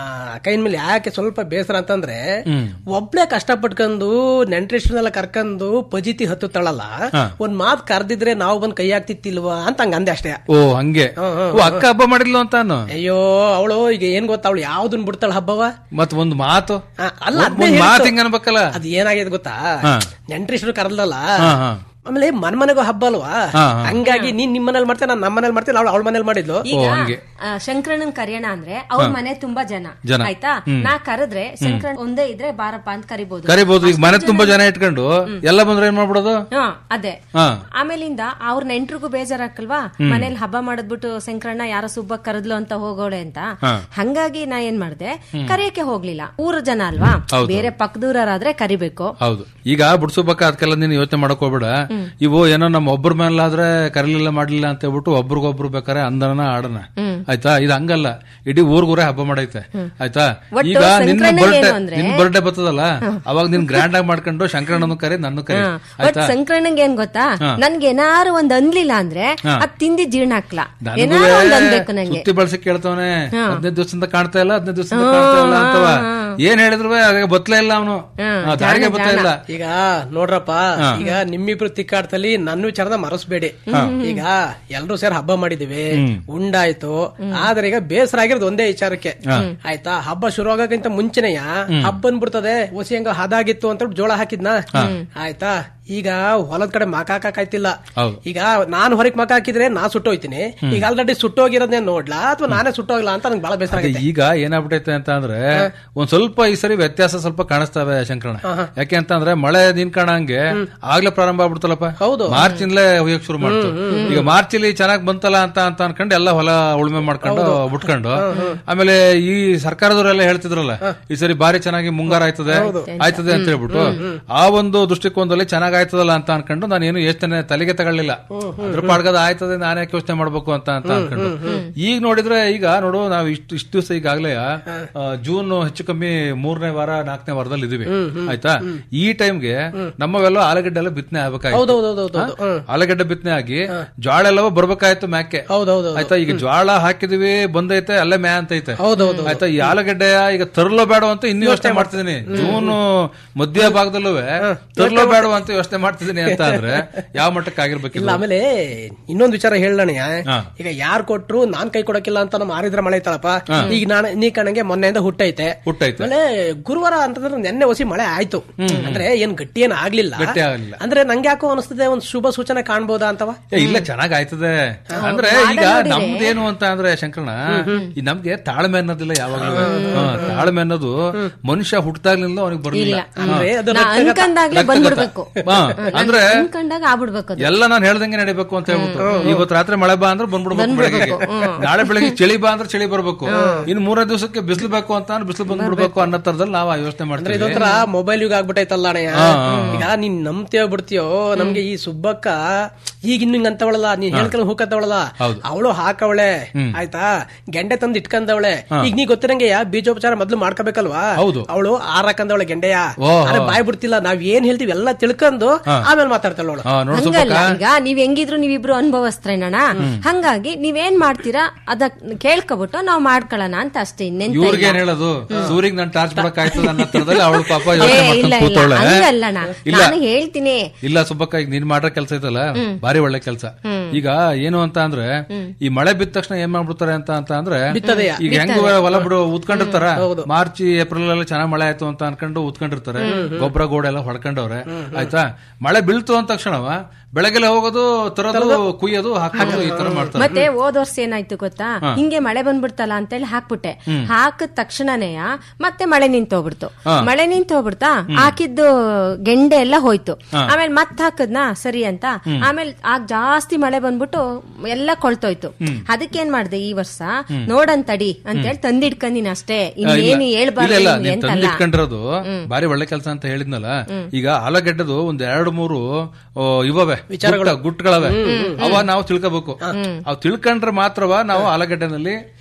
S19: ಕೈನ ಮೇಲೆ ಯಾಕೆ ಸ್ವಲ್ಪ ಬೇಸರ ಅಂತಂದ್ರೆ
S20: ಹ್ಮ್.
S19: ಒಬ್ಳೆ ಕಷ್ಟಪಟ್ಕೊಂಡು ನೆಂಟ್ರಿಷ್ಟನೆಲ್ಲ ಕರ್ಕೊಂಡು ಪಜಿತಿ ಹತ್ತುತ್ತಾಳಲ್ಲ
S20: ಹಾ.
S19: ಒಂದ್ ಮಾತ್ ಕರ್ದಿದ್ರೆ ನಾವು ಬಂದ್ ಕೈ ಹಾಕ್ತಿತ್ತಿಲ್ವಾ ಅಂತ ಹಂಗ ಅಂದೆ ಅಷ್ಟೇ
S20: ಓ ಹಂಗೆ ಓ ಅಕ್ಕ ಹಬ್ಬ ಮಾಡಿದ್ಲು ಅಂತ ಅನ್ನು
S19: ಅಯ್ಯೋ ಅವಳು ಈಗ ಏನ್ ಗೊತ್ತಾ ಅವಳು ಯಾವ್ದನ್ ಬಿಡ್ತಾಳ ಹಬ್ಬವ
S20: ಮತ್ ಒಂದ್ ಮಾತು
S19: ಅಲ್ಲ
S20: ಒಂದ್ ಮಾತು ಹಿಂಗ ಅನ್ಬೇಕಲ್ಲ
S19: ಅದ್ ಏನಾಗಿದೆ ಗೊತ್ತಾ
S20: ಹಾ.
S19: ನೆಂಟ್ರಿಷ್ಟ್ರು ಕರೆದಲ್ಲ
S20: ಹಾ, ಹಾ.
S19: ಆಮೇಲೆ ಮನ್ ಮನೆಗೂ ಹಬ್ಬ ಅಲ್ವಾ
S20: ಹಾ, ಹಾ.
S19: ಹಂಗಾಗಿ ನೀನ್ ನಿಮ್ ಮನೇಲಿ ಮಾಡ್ತೇನೆ ನಾನು ನಮ್ಮ ಮನೇಲಿ ಮಾಡ್ತೇನೆ ಅವಳು ಅವಳ ಮನೇಲಿ ಮಾಡಿದ್ಲು
S21: ಈಗ ಆ, ಶಂಕರಣ್ಣನ್ ಕರೆಯೋಣ ಅಂದ್ರೆ ಅವ್ರ
S20: ಹಾ.
S21: ಮನೆ ತುಂಬಾ ಜನ
S20: ಜನ.
S21: ಆಯ್ತಾ
S20: ಹ್ಮ್.
S21: ನಾ ಕರೆದ್ರೆ ಶಂಕರಣ್ಣ ಒಂದೇ ಇದ್ರೆ ಬಾರಪ್ಪ ಅಂತ ಕರಿಬಹುದು
S20: ಕರಿಬಹುದು ಈಗ ಮನೆ ತುಂಬಾ ಜನ ಇಟ್ಕೊಂಡು ಎಲ್ಲ ಬಂದ್ರೆ ಏನ್ ಮಾಡ್ಬಿಡೋದು
S21: ಹಾ ಅದೇ
S20: ಹಾ
S21: ಆಮೇಲಿಂದ ಅವ್ರ ನೆಂಟ್ರಿಗೂ ಬೇಜಾರಾಕಲ್ವಾ
S20: ಹ್ಮ್.
S21: ಮನೇಲಿ ಹಬ್ಬ ಮಾಡದ್ಬಿಟ್ಟು ಶಂಕರಣ್ಣ ಯಾರೋ ಸುಬ್ಬ ಕರೆದ್ಲು ಅಂತ ಹೋಗೋಳೆ ಅಂತ
S20: ಹಾ.
S21: ಹಂಗಾಗಿ ನಾ ಏನ್ ಮಾಡ್ದೆ
S20: ಹ್ಮ್.
S21: ಕರೆಯಕ್ಕೆ ಹೋಗ್ಲಿಲ್ಲ ಊರ ಜನ ಅಲ್ವಾ
S20: ಹೌದು.
S21: ಬೇರೆ ಪಕ್ಕದೂರಾದ್ರೆ ಕರಿಬೇಕು
S20: ಹೌದು ಈಗ ಬುಡ್ಸೋಬೇಕ ಅದಕ್ಕೆಲ್ಲ ನೀನು ಯೋಚನೆ ಮಾಡಕ್ ಹೋಗ್ಬೇಡ ಇವು ಏನೋ ನಮ್ಮ ಒಬ್ಬರ ಮೇಲಾದ್ರೆ ಕರೀಲಿಲ್ಲ ಮಾಡ್ಲಿಲ್ಲ ಅಂತ ಹೇಳ್ಬಿಟ್ಟು ಒಬ್ರಿಗೊಬ್ರು ಬೇಕಾರೆ ಅಂದನ ಆಡನ
S21: ಹ್ಮ್.
S20: ಆಯ್ತಾ ಇದು ಹಂಗಲ್ಲ ಇಡೀ ಊರ್ಗೂರೇ ಹಬ್ಬ ಮಾಡೈತೆ ಆಯ್ತಾ
S21: ಒಟ್ಟು
S20: ಈಗ ನಿನ್ನ
S21: ಸಂಕ್ರಾಂತಿ
S20: ಬರ್ಡೇ
S21: ಏನು ಅಂದ್ರೆ-
S20: ನಿನ್ ಬರ್ಡೇ ಬರ್ತದಲ್ಲ ಅವಾಗ ನೀನ್ ಗ್ರ್ಯಾಂಡ್ ಆಗಿ ಮಾಡ್ಕೊಂಡು ಶಂಕರಣ್ಣನು ಕರಿ ನನ್ನ ಕರಿ
S21: ಹಾ. ಬಟ್
S20: ಆಯ್ತಾ
S21: ಸಂಕ್ರಣ್ಣಂಗೆ ಏನ್ ಗೊತ್ತಾ
S20: ಹಾ.
S21: ನನ್ಗೆ ಏನಾರು ಒಂದ್ ಅನ್ಲಿಲ್ಲ ಅಂದ್ರೆ
S20: ಹಾ.
S21: ಅದ್ ತಿಂದಿ ಜೀರ್ಣ ಹಾಕ್ಲಾ
S20: ನನಗೂ
S21: ಏನಾರು ಒಂದ್ ಅನ್ಬೇಕು ನಂಗೆ
S20: ಸುತ್ತಿ ಬಳಸಿ ಕೇಳ್ತವನೆ
S21: ಹಾ.
S20: ಹದಿನೈದು ದಿವಸದಿಂದ ಕಾಣ್ತಾ ಇಲ್ಲ ಹದಿನೈದು ದಿವಸದಿಂದ
S21: ಹಾ,
S20: ಕಾಣ್ತಾ ಇಲ್ಲ ಅಂತವ
S21: ಹಾ,
S20: ಏನ್ ಹೇಳಿದ್ರು ಆಗ ಬತ್ಲೇ ಇಲ್ಲ ಅವನು ದಾರಿಗೆ ಬತ್ಲೇ ಇಲ್ಲ
S19: ಈಗ ನೋಡ್ರಪ್ಪ
S20: ಹಾ.
S19: ಈಗ ನಿಮ್ಮಿಬ್ರು ತಿಕ್ಕಾಡ್ತಲ್ಲಿ ನನ್ನ ವಿಚಾರದ ಮರಸ್ಬೇಡಿ
S20: ಹಾ.
S19: ಈಗ ಎಲ್ರು ಸೇರಿ ಹಬ್ಬ ಮಾಡಿದಿವಿ
S20: ಹ್ಮ್.
S19: ಉಂಡಾಯ್ತು ಆದ್ರೆ ಈಗ ಬೇಸರ ಆಗಿರೋದು ಒಂದೇ ವಿಚಾರಕ್ಕೆ
S20: ಹಾ.
S19: ಆಯ್ತಾ ಹಬ್ಬ ಶುರು ಆಗೋಕ್ಕಿಂತ ಮುಂಚೆನೆಯ
S20: ಹ್ಮ್.
S19: ಹಬ್ಬ ಬಂದ್ಬಿಡ್ತದೆ ಹೊಸಿ ಹಂಗ ಹದಾಗಿತ್ತು ಅಂತ ಹೇಳ್ಬಿಟ್ಟು ಜೋಳ ಹಾಕಿದ್ನ
S20: ಹಾ.
S19: ಆಯ್ತಾ ಈಗ ಹೊಲದ ಕಡೆ ಮಕ ಹಾಕಾಯ್ತಿಲ್ಲ
S20: ಹೌದು
S19: ಈಗ ನಾನು ಹೊರಗೆ ಮಕ ಹಾಕಿದ್ರೆ ನಾ ಸುಟ್ಟೋಯ್ತೀನಿ ಈಗ ಆಲ್ರೆಡಿ ಸುಟ್ಟೋಗಿರೋದೇ ನೋಡ್ಲಾ ಅಥವಾ ನಾನೇ ಸುಟ್ಟೋಗಿಲ್ಲ ಅಂತ ನಂಗೆ ಬಹಳ ಬೇಸರ
S20: ಅದೇ
S19: ಆಗೈತೆ
S20: ಈಗ ಏನಾಗ್ಬಿಟ್ಟೈತೆ ಅಂತ ಅಂದ್ರೆ ಒಂದ್ ಸ್ವಲ್ಪ ಈ ಸರಿ ವ್ಯತ್ಯಾಸ ಸ್ವಲ್ಪ ಕಾಣಿಸ್ತವೆ ಶಂಕರಣ ಯಾಕೆ ಅಂತ ಅಂದ್ರೆ ಮಳೆ ನೀನ್ ಕಾಣಂಗೆ ಆಗ್ಲೇ ಪ್ರಾರಂಭ ಆಗ್ಬಿಡ್ತಲ್ಲಪ್ಪ
S19: ಹೌದು
S20: ಮಾರ್ಚ್ ಇಂದಲೇ ಹುಯ್ಯಕ್ ಶುರು ಮಾಡ್ತು ಈಗ ಮಾರ್ಚ್ ಅಲ್ಲಿ ಚೆನ್ನಾಗ್ ಬಂತಲ್ಲ ಅಂತ ಅಂತ ಅನ್ಕೊಂಡು ಎಲ್ಲ ಹೊಲ ಉಳುಮೆ ಮಾಡ್ಕೊಂಡು ಬಿಟ್ಕೊಂಡು ಆಮೇಲೆ ಈ ಸರ್ಕಾರದವರೆಲ್ಲ ಹೇಳ್ತಿದ್ರಲ್ಲ ಈ ಸರಿ ಬಾರಿ ಚೆನ್ನಾಗಿ ಮುಂಗಾರ ಆಯ್ತದೆ ಆಯ್ತದೆ ಅಂತ ಹೇಳ್ಬಿಟ್ಟು ಆ ಒಂದು ದೃಷ್ಟಿಕೋನದಲ್ಲಿ ಚೆನ್ನಾಗ್ ಆಯ್ತದಲ್ಲ ಅಂತ ಅನ್ಕೊಂಡು ನಾನು ಏನು ಯೋಚನೆ ತಲೆಗೆ ತಗೊಳ್ಳಿಲ್ಲ ಅದ್ರ ಪಾಡ್ಗದ ಆಯ್ತದೆ ನಾನೇ ಯೋಚನೆ ಮಾಡ್ಬೇಕು ಅಂತ ಅಂತ ಅನ್ಕೊಂಡು ಈಗ ನೋಡಿದ್ರೆ ಈಗ ನೋಡು ನಾವು ಇಷ್ಟು ಇಷ್ಟು ದಿವಸ ಈಗಾಗಲೇ ಆ, ಜೂನ್ ಹೆಚ್ಚು ಕಮ್ಮಿ ಮೂರನೇ ವಾರ ನಾಲ್ಕನೇ ವಾರದಲ್ಲಿ ಇದೀವಿ ಆಯ್ತಾ ಈ ಟೈಮ್ಗೆ ನಮ್ಮವೆಲ್ಲ ಆಲೂಗಡ್ಡೆ ಎಲ್ಲ ಬಿತ್ತನೆ ಆಗ್ಬೇಕಾಯ್ತು
S19: ಹೌದೌದೌದೌದು
S20: ಹಾ? ಆಲೂಗಡ್ಡೆ ಬಿತ್ತನೆ ಆಗಿ ಜ್ವಾಳ ಎಲ್ಲವೋ ಬರ್ಬೇಕಾಯ್ತು ಮ್ಯಾಕೆ
S19: ಹೌದೌದು
S20: ಆಯ್ತಾ ಈಗ ಜ್ವಾಳ ಹಾಕಿದೀವಿ ಬಂದೈತೆ ಅಲ್ಲೇ ಮ್ಯಾ ಅಂತೈತೆ
S19: ಹೌದೌದು.
S20: ಆಯ್ತಾ ಈ ಆಲೂಗಡ್ಡೆ ಈಗ ತರ್ಲೋ ಬೇಡ ಅಂತ ಇನ್ನೂ ಯೋಚನೆ ಮಾಡ್ತಿದೀನಿ ಜೂನ್ ಮಧ್ಯ ಭಾಗದಲ್ಲೂ ತರ್ಲೋ ಬೇಡ ಅಂತ ಯೋಚನೆ ಮಾಡ್ತಿದೀನಿ ಅಂತ ಅಂದ್ರೆ ಯಾವ ಮಟ್ಟಕ್ಕೆ
S19: ಇಲ್ಲ
S20: ಆಗಿರ್ಬೇಕಿಲ್ಲ
S19: ಆಮೇಲೆ ಇನ್ನೊಂದು ವಿಚಾರ ಹೇಳಣ
S20: ಹಾ.
S19: ಈಗ ಯಾರ್ ಕೊಟ್ರು ನಾನ್ ಕೈ ಕೊಡಕ್ಕಿಲ್ಲ ಅಂತ ನಮ್ಮ ಆರಿದ್ರ ಮಳೆ ಐತಳಪ್ಪ
S20: ಹಾ.
S19: ಈಗ ನಾನು ನೀ ಕಣಂಗೆ ಮೊನ್ನೆಯಿಂದ ಹುಟ್ಟೈತೆ
S20: ಹುಟ್ಟೈತೆ
S19: ಆಮೇಲೆ ಗುರುವಾರ ಅಂತಂದ್ರೆ ನೆನ್ನೆ ಹೊಸಿ ಮಳೆ ಆಯ್ತು ಅಂದ್ರೆ ಏನ್ ಗಟ್ಟಿ ಏನ್ ಆಗ್ಲಿಲ್ಲ
S20: ಗಟ್ಟಿ ಆಗ್ಲಿಲ್ಲ.
S19: ಅಂದ್ರೆ ನಂಗೆ ಯಾಕೋ ಅನಿಸ್ತದೆ ಒಂದ್ ಶುಭ ಸೂಚನೆ ಕಾಣ್ಬೋದಾ ಅಂತವ
S20: ಏ, ಇಲ್ಲ ಚೆನ್ನಾಗ್ ಆಯ್ತದೆ ಅಂದ್ರೆ ಈಗ ನಮ್ದೇನು ಅಂತ ಅಂದ್ರೆ ಶಂಕರಣ ಈ ನಮ್ಗೆ ತಾಳ್ಮೆ ಅನ್ನೋದಿಲ್ಲ ಯಾವಾಗ್ಲೂ ಹಾ, ತಾಳ್ಮೆ ಅನ್ನೋದು ಮನುಷ್ಯ ಹುಟ್ಟದಾಗ್ಲಿಂದ ಅವನಿಗೆ ಬರ್ಲಿಲ್ಲ
S21: ಇಲ್ಲ.
S20: ಹಾ.
S19: ಅಂದ್ರೆ ಅದು
S21: ನಾ
S19: ರಕ್ತಗತ-
S21: ಅನ್ಕಂದಾಗ್ಲೇ
S20: ರಕ್ತಗತ.
S21: ಬಂದ್ಬಿಡ್ಬೇಕು
S20: ಹಾ,
S21: ನಾನ್
S20: ಅಂದ್ರೆ
S21: ಅನ್ಕಂಡಾಗ ಆಗ್ಬಿಡ್ಬೇಕು ಅದು
S20: ಎಲ್ಲ ನಾನು ಹೇಳ್ದಂಗೆ ನಡಿಬೇಕು ಅಂತ ಹೇಳ್ಬಿಟ್ಟು ಇವತ್ತು ರಾತ್ರಿ ಮಳೆ ಬಾ ಅಂದ್ರೆ ಬಂದ್ಬಿಡ್ಬೇಕು ಬೆಳಗ್ಗೆ ನಾಳೆ ಬೆಳಗ್ಗೆ ಚಳಿ ಬಾ ಅಂದ್ರೆ ಚಳಿ ಬರ್ಬೇಕು ಇನ್ನು ಮೂರೇ ದಿವಸಕ್ಕೆ ಬಿಸಿಲು ಬೇಕು ಅಂತ ಅಂದ್ರೆ ಬಿಸಿಲು ಬಂದ್ಬಿಡ್ಬೇಕು ಅನ್ನೋ ತರದಲ್ಲಿ ನಾವು ಆ ಯೋಚನೆ
S19: ಅಂದ್ರೆ
S20: ಮಾಡ್ತೀವಿ
S19: ಇದೊಂಥರ ಮೊಬೈಲ್ ಯುಗ ಆಗ್ಬಿಟ್ಟೈತಲ್ಲ ಅಣ್ಣಯ್ಯ
S20: ಹಾ, ಹಾ, ಹಾ.
S19: ಈಗ ನೀನ್ ನಂಬ್ತೀಯೋ ಬಿಡ್ತೀಯೋ ನಮ್ಗೆ ಈ ಸುಬ್ಬಕ್ಕ ಈಗ ಇನ್ನು ಹಿಂಗ್ ಅಂತವಳಲ್ಲ ನೀನ್ ಹೇಳ್ಕೊಂಡು ಹೂಕತ್ತವಳಲ್ಲ
S20: ಹೌದು.
S19: ಅವಳು ಹಾಕವಳೆ
S20: ಹ್ಮ್.
S19: ಆಯ್ತಾ ಗೆಂಡೆ ತಂದು ಇಟ್ಕೊಂಡವಳೆ
S20: ಹಾ.
S19: ಈಗ ನೀ ಗೊತ್ತಿರಂಗೆ ಬೀಜೋಪಚಾರ ಮೊದ್ಲು ಮಾಡ್ಕೋಬೇಕಲ್ವಾ
S20: ಹೌದು.
S19: ಅವಳು ಆರಾಕಂದವಳೆ ಗೆಂಡೆಯ
S20: ಓ,
S19: ಆದ್ರೆ
S20: ಹಾ.
S19: ಬಾಯ್ ಬಿಡ್ತಿಲ್ಲ ನಾವ್ ಏನ್ ಹೇಳ್ತೀವಿ ಎಲ್ಲ ತಿಳ್ಕೊಂಡು
S20: ಹಾ.
S19: ಆಮೇಲೆ ಮಾತಾಡ್ತಾಳ ಅವಳು
S20: ಹಾ, ನೋಡು
S21: ಹಂಗಲ್ಲ
S20: ಸುಬ್ಬಕ್ಕ
S21: ಈಗ ನೀವ್ ಹೆಂಗಿದ್ರು ನೀವಿಬ್ರು ಅನುಭವಸ್ತ್ರೇನಣ್ಣ ಹಂಗಾಗಿ ನೀವೇನ್ ಮಾಡ್ತೀರಾ ಅದ ಕೇಳ್ಕೊಬಿಟ್ಟು ನಾವ್ ಮಾಡ್ಕೊಳ್ಳೋಣ ಅಂತ ಅಷ್ಟೇ ಇನ್ನೆಂತ
S20: ಇವ್ರಿಗೆ
S21: ಇಲ್ಲ.
S20: ಏನ್ ಹೇಳೋದು ಸೂರಿಗೆ ನಾನು ಟಾರ್ಚ್ ಮಾಡಕ್ ಆಯ್ತದ ಅನ್ನೋ ತರದಲ್ಲಿ ಅವಳು ಪಾಪ
S21: ಏ,
S20: ಯೋಚನೆ
S21: ಇಲ್ಲ
S20: ಮಾಡ್ಕೊಂಡು
S21: ಇಲ್ಲ
S20: ಕೂತವಳೆ
S21: ಹಂಗಲ್ಲಣ್ಣ
S20: ಇಲ್ಲ
S21: ನಾನು ಹೇಳ್ತೀನಿ
S20: ಇಲ್ಲ ಸುಬ್ಬಕ್ಕ ಈಗ ನೀನ್ ಮಾಡೋ ಕೆಲಸ ಐತಲ್ಲ ಬಾರಿ ಒಳ್ಳೆ ಕೆಲಸ ಈಗ ಏನು ಅಂತ ಅಂದ್ರೆ ಈ ಮಳೆ ಬಿದ್ದ ತಕ್ಷಣ ಏನ್ ಮಾಡ್ಬಿಡ್ತಾರೆ ಅಂತ ಅಂತ ಅಂದ್ರೆ
S19: ಬಿತ್ತದೆಯ.
S20: ಈಗ ಹೆಂಗ್ ಹೊಲ ಬಿಡು ಉತ್ಕೊಂಡಿರ್ತಾರ ಮಾರ್ಚ್ ಏಪ್ರಿಲ್ ಅಲ್ಲಿ ಚೆನ್ನಾಗ್ ಮಳೆ ಆಯ್ತು ಅಂತ ಅನ್ಕೊಂಡು ಉತ್ಕೊಂಡಿರ್ತಾರೆ ಗೊಬ್ಬರ ಗೋಡೆ ಎಲ್ಲ ಹೊಡ್ಕೊಂಡವ್ರೆ ಆಯ್ತಾ ಮಳೆ ಬೀಳ್ತು ಅಂದ ತಕ್ಷಣವ ಬೆಳಗ್ಗೆಲ್ಲ ಹೋಗೋದು ತರೋದು ಕುಯ್ಯೋದು ಹಾಕೋದು ಈ ತರ ಮಾಡ್ತಾರೆ
S21: ಮತ್ತೆ ಹೋದ್ ವರ್ಷ ಏನಾಯ್ತು ಗೊತ್ತಾ
S20: ಹಾ.
S21: ಹಿಂಗೆ ಮಳೆ ಬಂದ್ಬಿಡ್ತಲ್ಲ ಅಂತೇಳಿ ಹಾಕ್ಬಿಟ್ಟೆ
S20: ಹ್ಮ್.
S21: ಹಾಕಿದ ತಕ್ಷಣನೇ ಮತ್ತೆ ಮಳೆ ನಿಂತೋಗ್ಬಿಡ್ತು
S20: ಹಾ.
S21: ಮಳೆ ನಿಂತೋಗ್ಬಿಡ್ತಾ ಹಾಕಿದ್ದು ಗೆಂಡೆ ಎಲ್ಲ ಹೋಯ್ತು
S20: ಹಾ.
S21: ಆಮೇಲೆ ಮತ್ತೆ ಹಾಕದ್ನಾ ಸರಿ ಅಂತ ಆಮೇಲೆ ಆಗ ಜಾಸ್ತಿ ಮಳೆ ಬಂದ್ಬಿಟ್ಟು ಎಲ್ಲ ಕೊಳ್ತೋಯ್ತು ಅದಕ್ಕೇನ್ ಮಾಡ್ದೆ ಈ ವರ್ಷ ನೋಡಂತಡಿ ಅಂತೇಳಿ ತಂದಿಡ್ಕಂದಿನ ಅಷ್ಟೇ
S20: ಇಲ್ಲ,
S21: ಇನ್ನೇನು
S20: ಇಲ್ಲ
S21: ಹೇಳ್ಬಾರ್ದು
S20: ಇಲ್ಲ
S21: ನಿಮ್ಗೆ
S20: ನೀನ್
S21: ಅಂತಲ್ಲ
S20: ತಂದಿಟ್ಕೊಂಡಿರೋದು ಬಾರಿ ಒಳ್ಳೆ ಕೆಲಸ ಅಂತ ಹೇಳಿದ್ನಲ್ಲ ಈಗ ಆಲೂಗಡ್ಡೆದು ಒಂದ್ ಎರಡು ಮೂರು ಆ, ಇವವೆ ಗುಟ್ಟ- ಗುಟ್ಟುಗಳವೆ ಅವ ನಾವು ತಿಳ್ಕೋಬೇಕು ಅವ್ ತಿಳ್ಕೊಂಡ್ರೆ ಮಾತ್ರವ ನಾವು ಆಲೂಗಡ್ಡೆನಲ್ಲಿ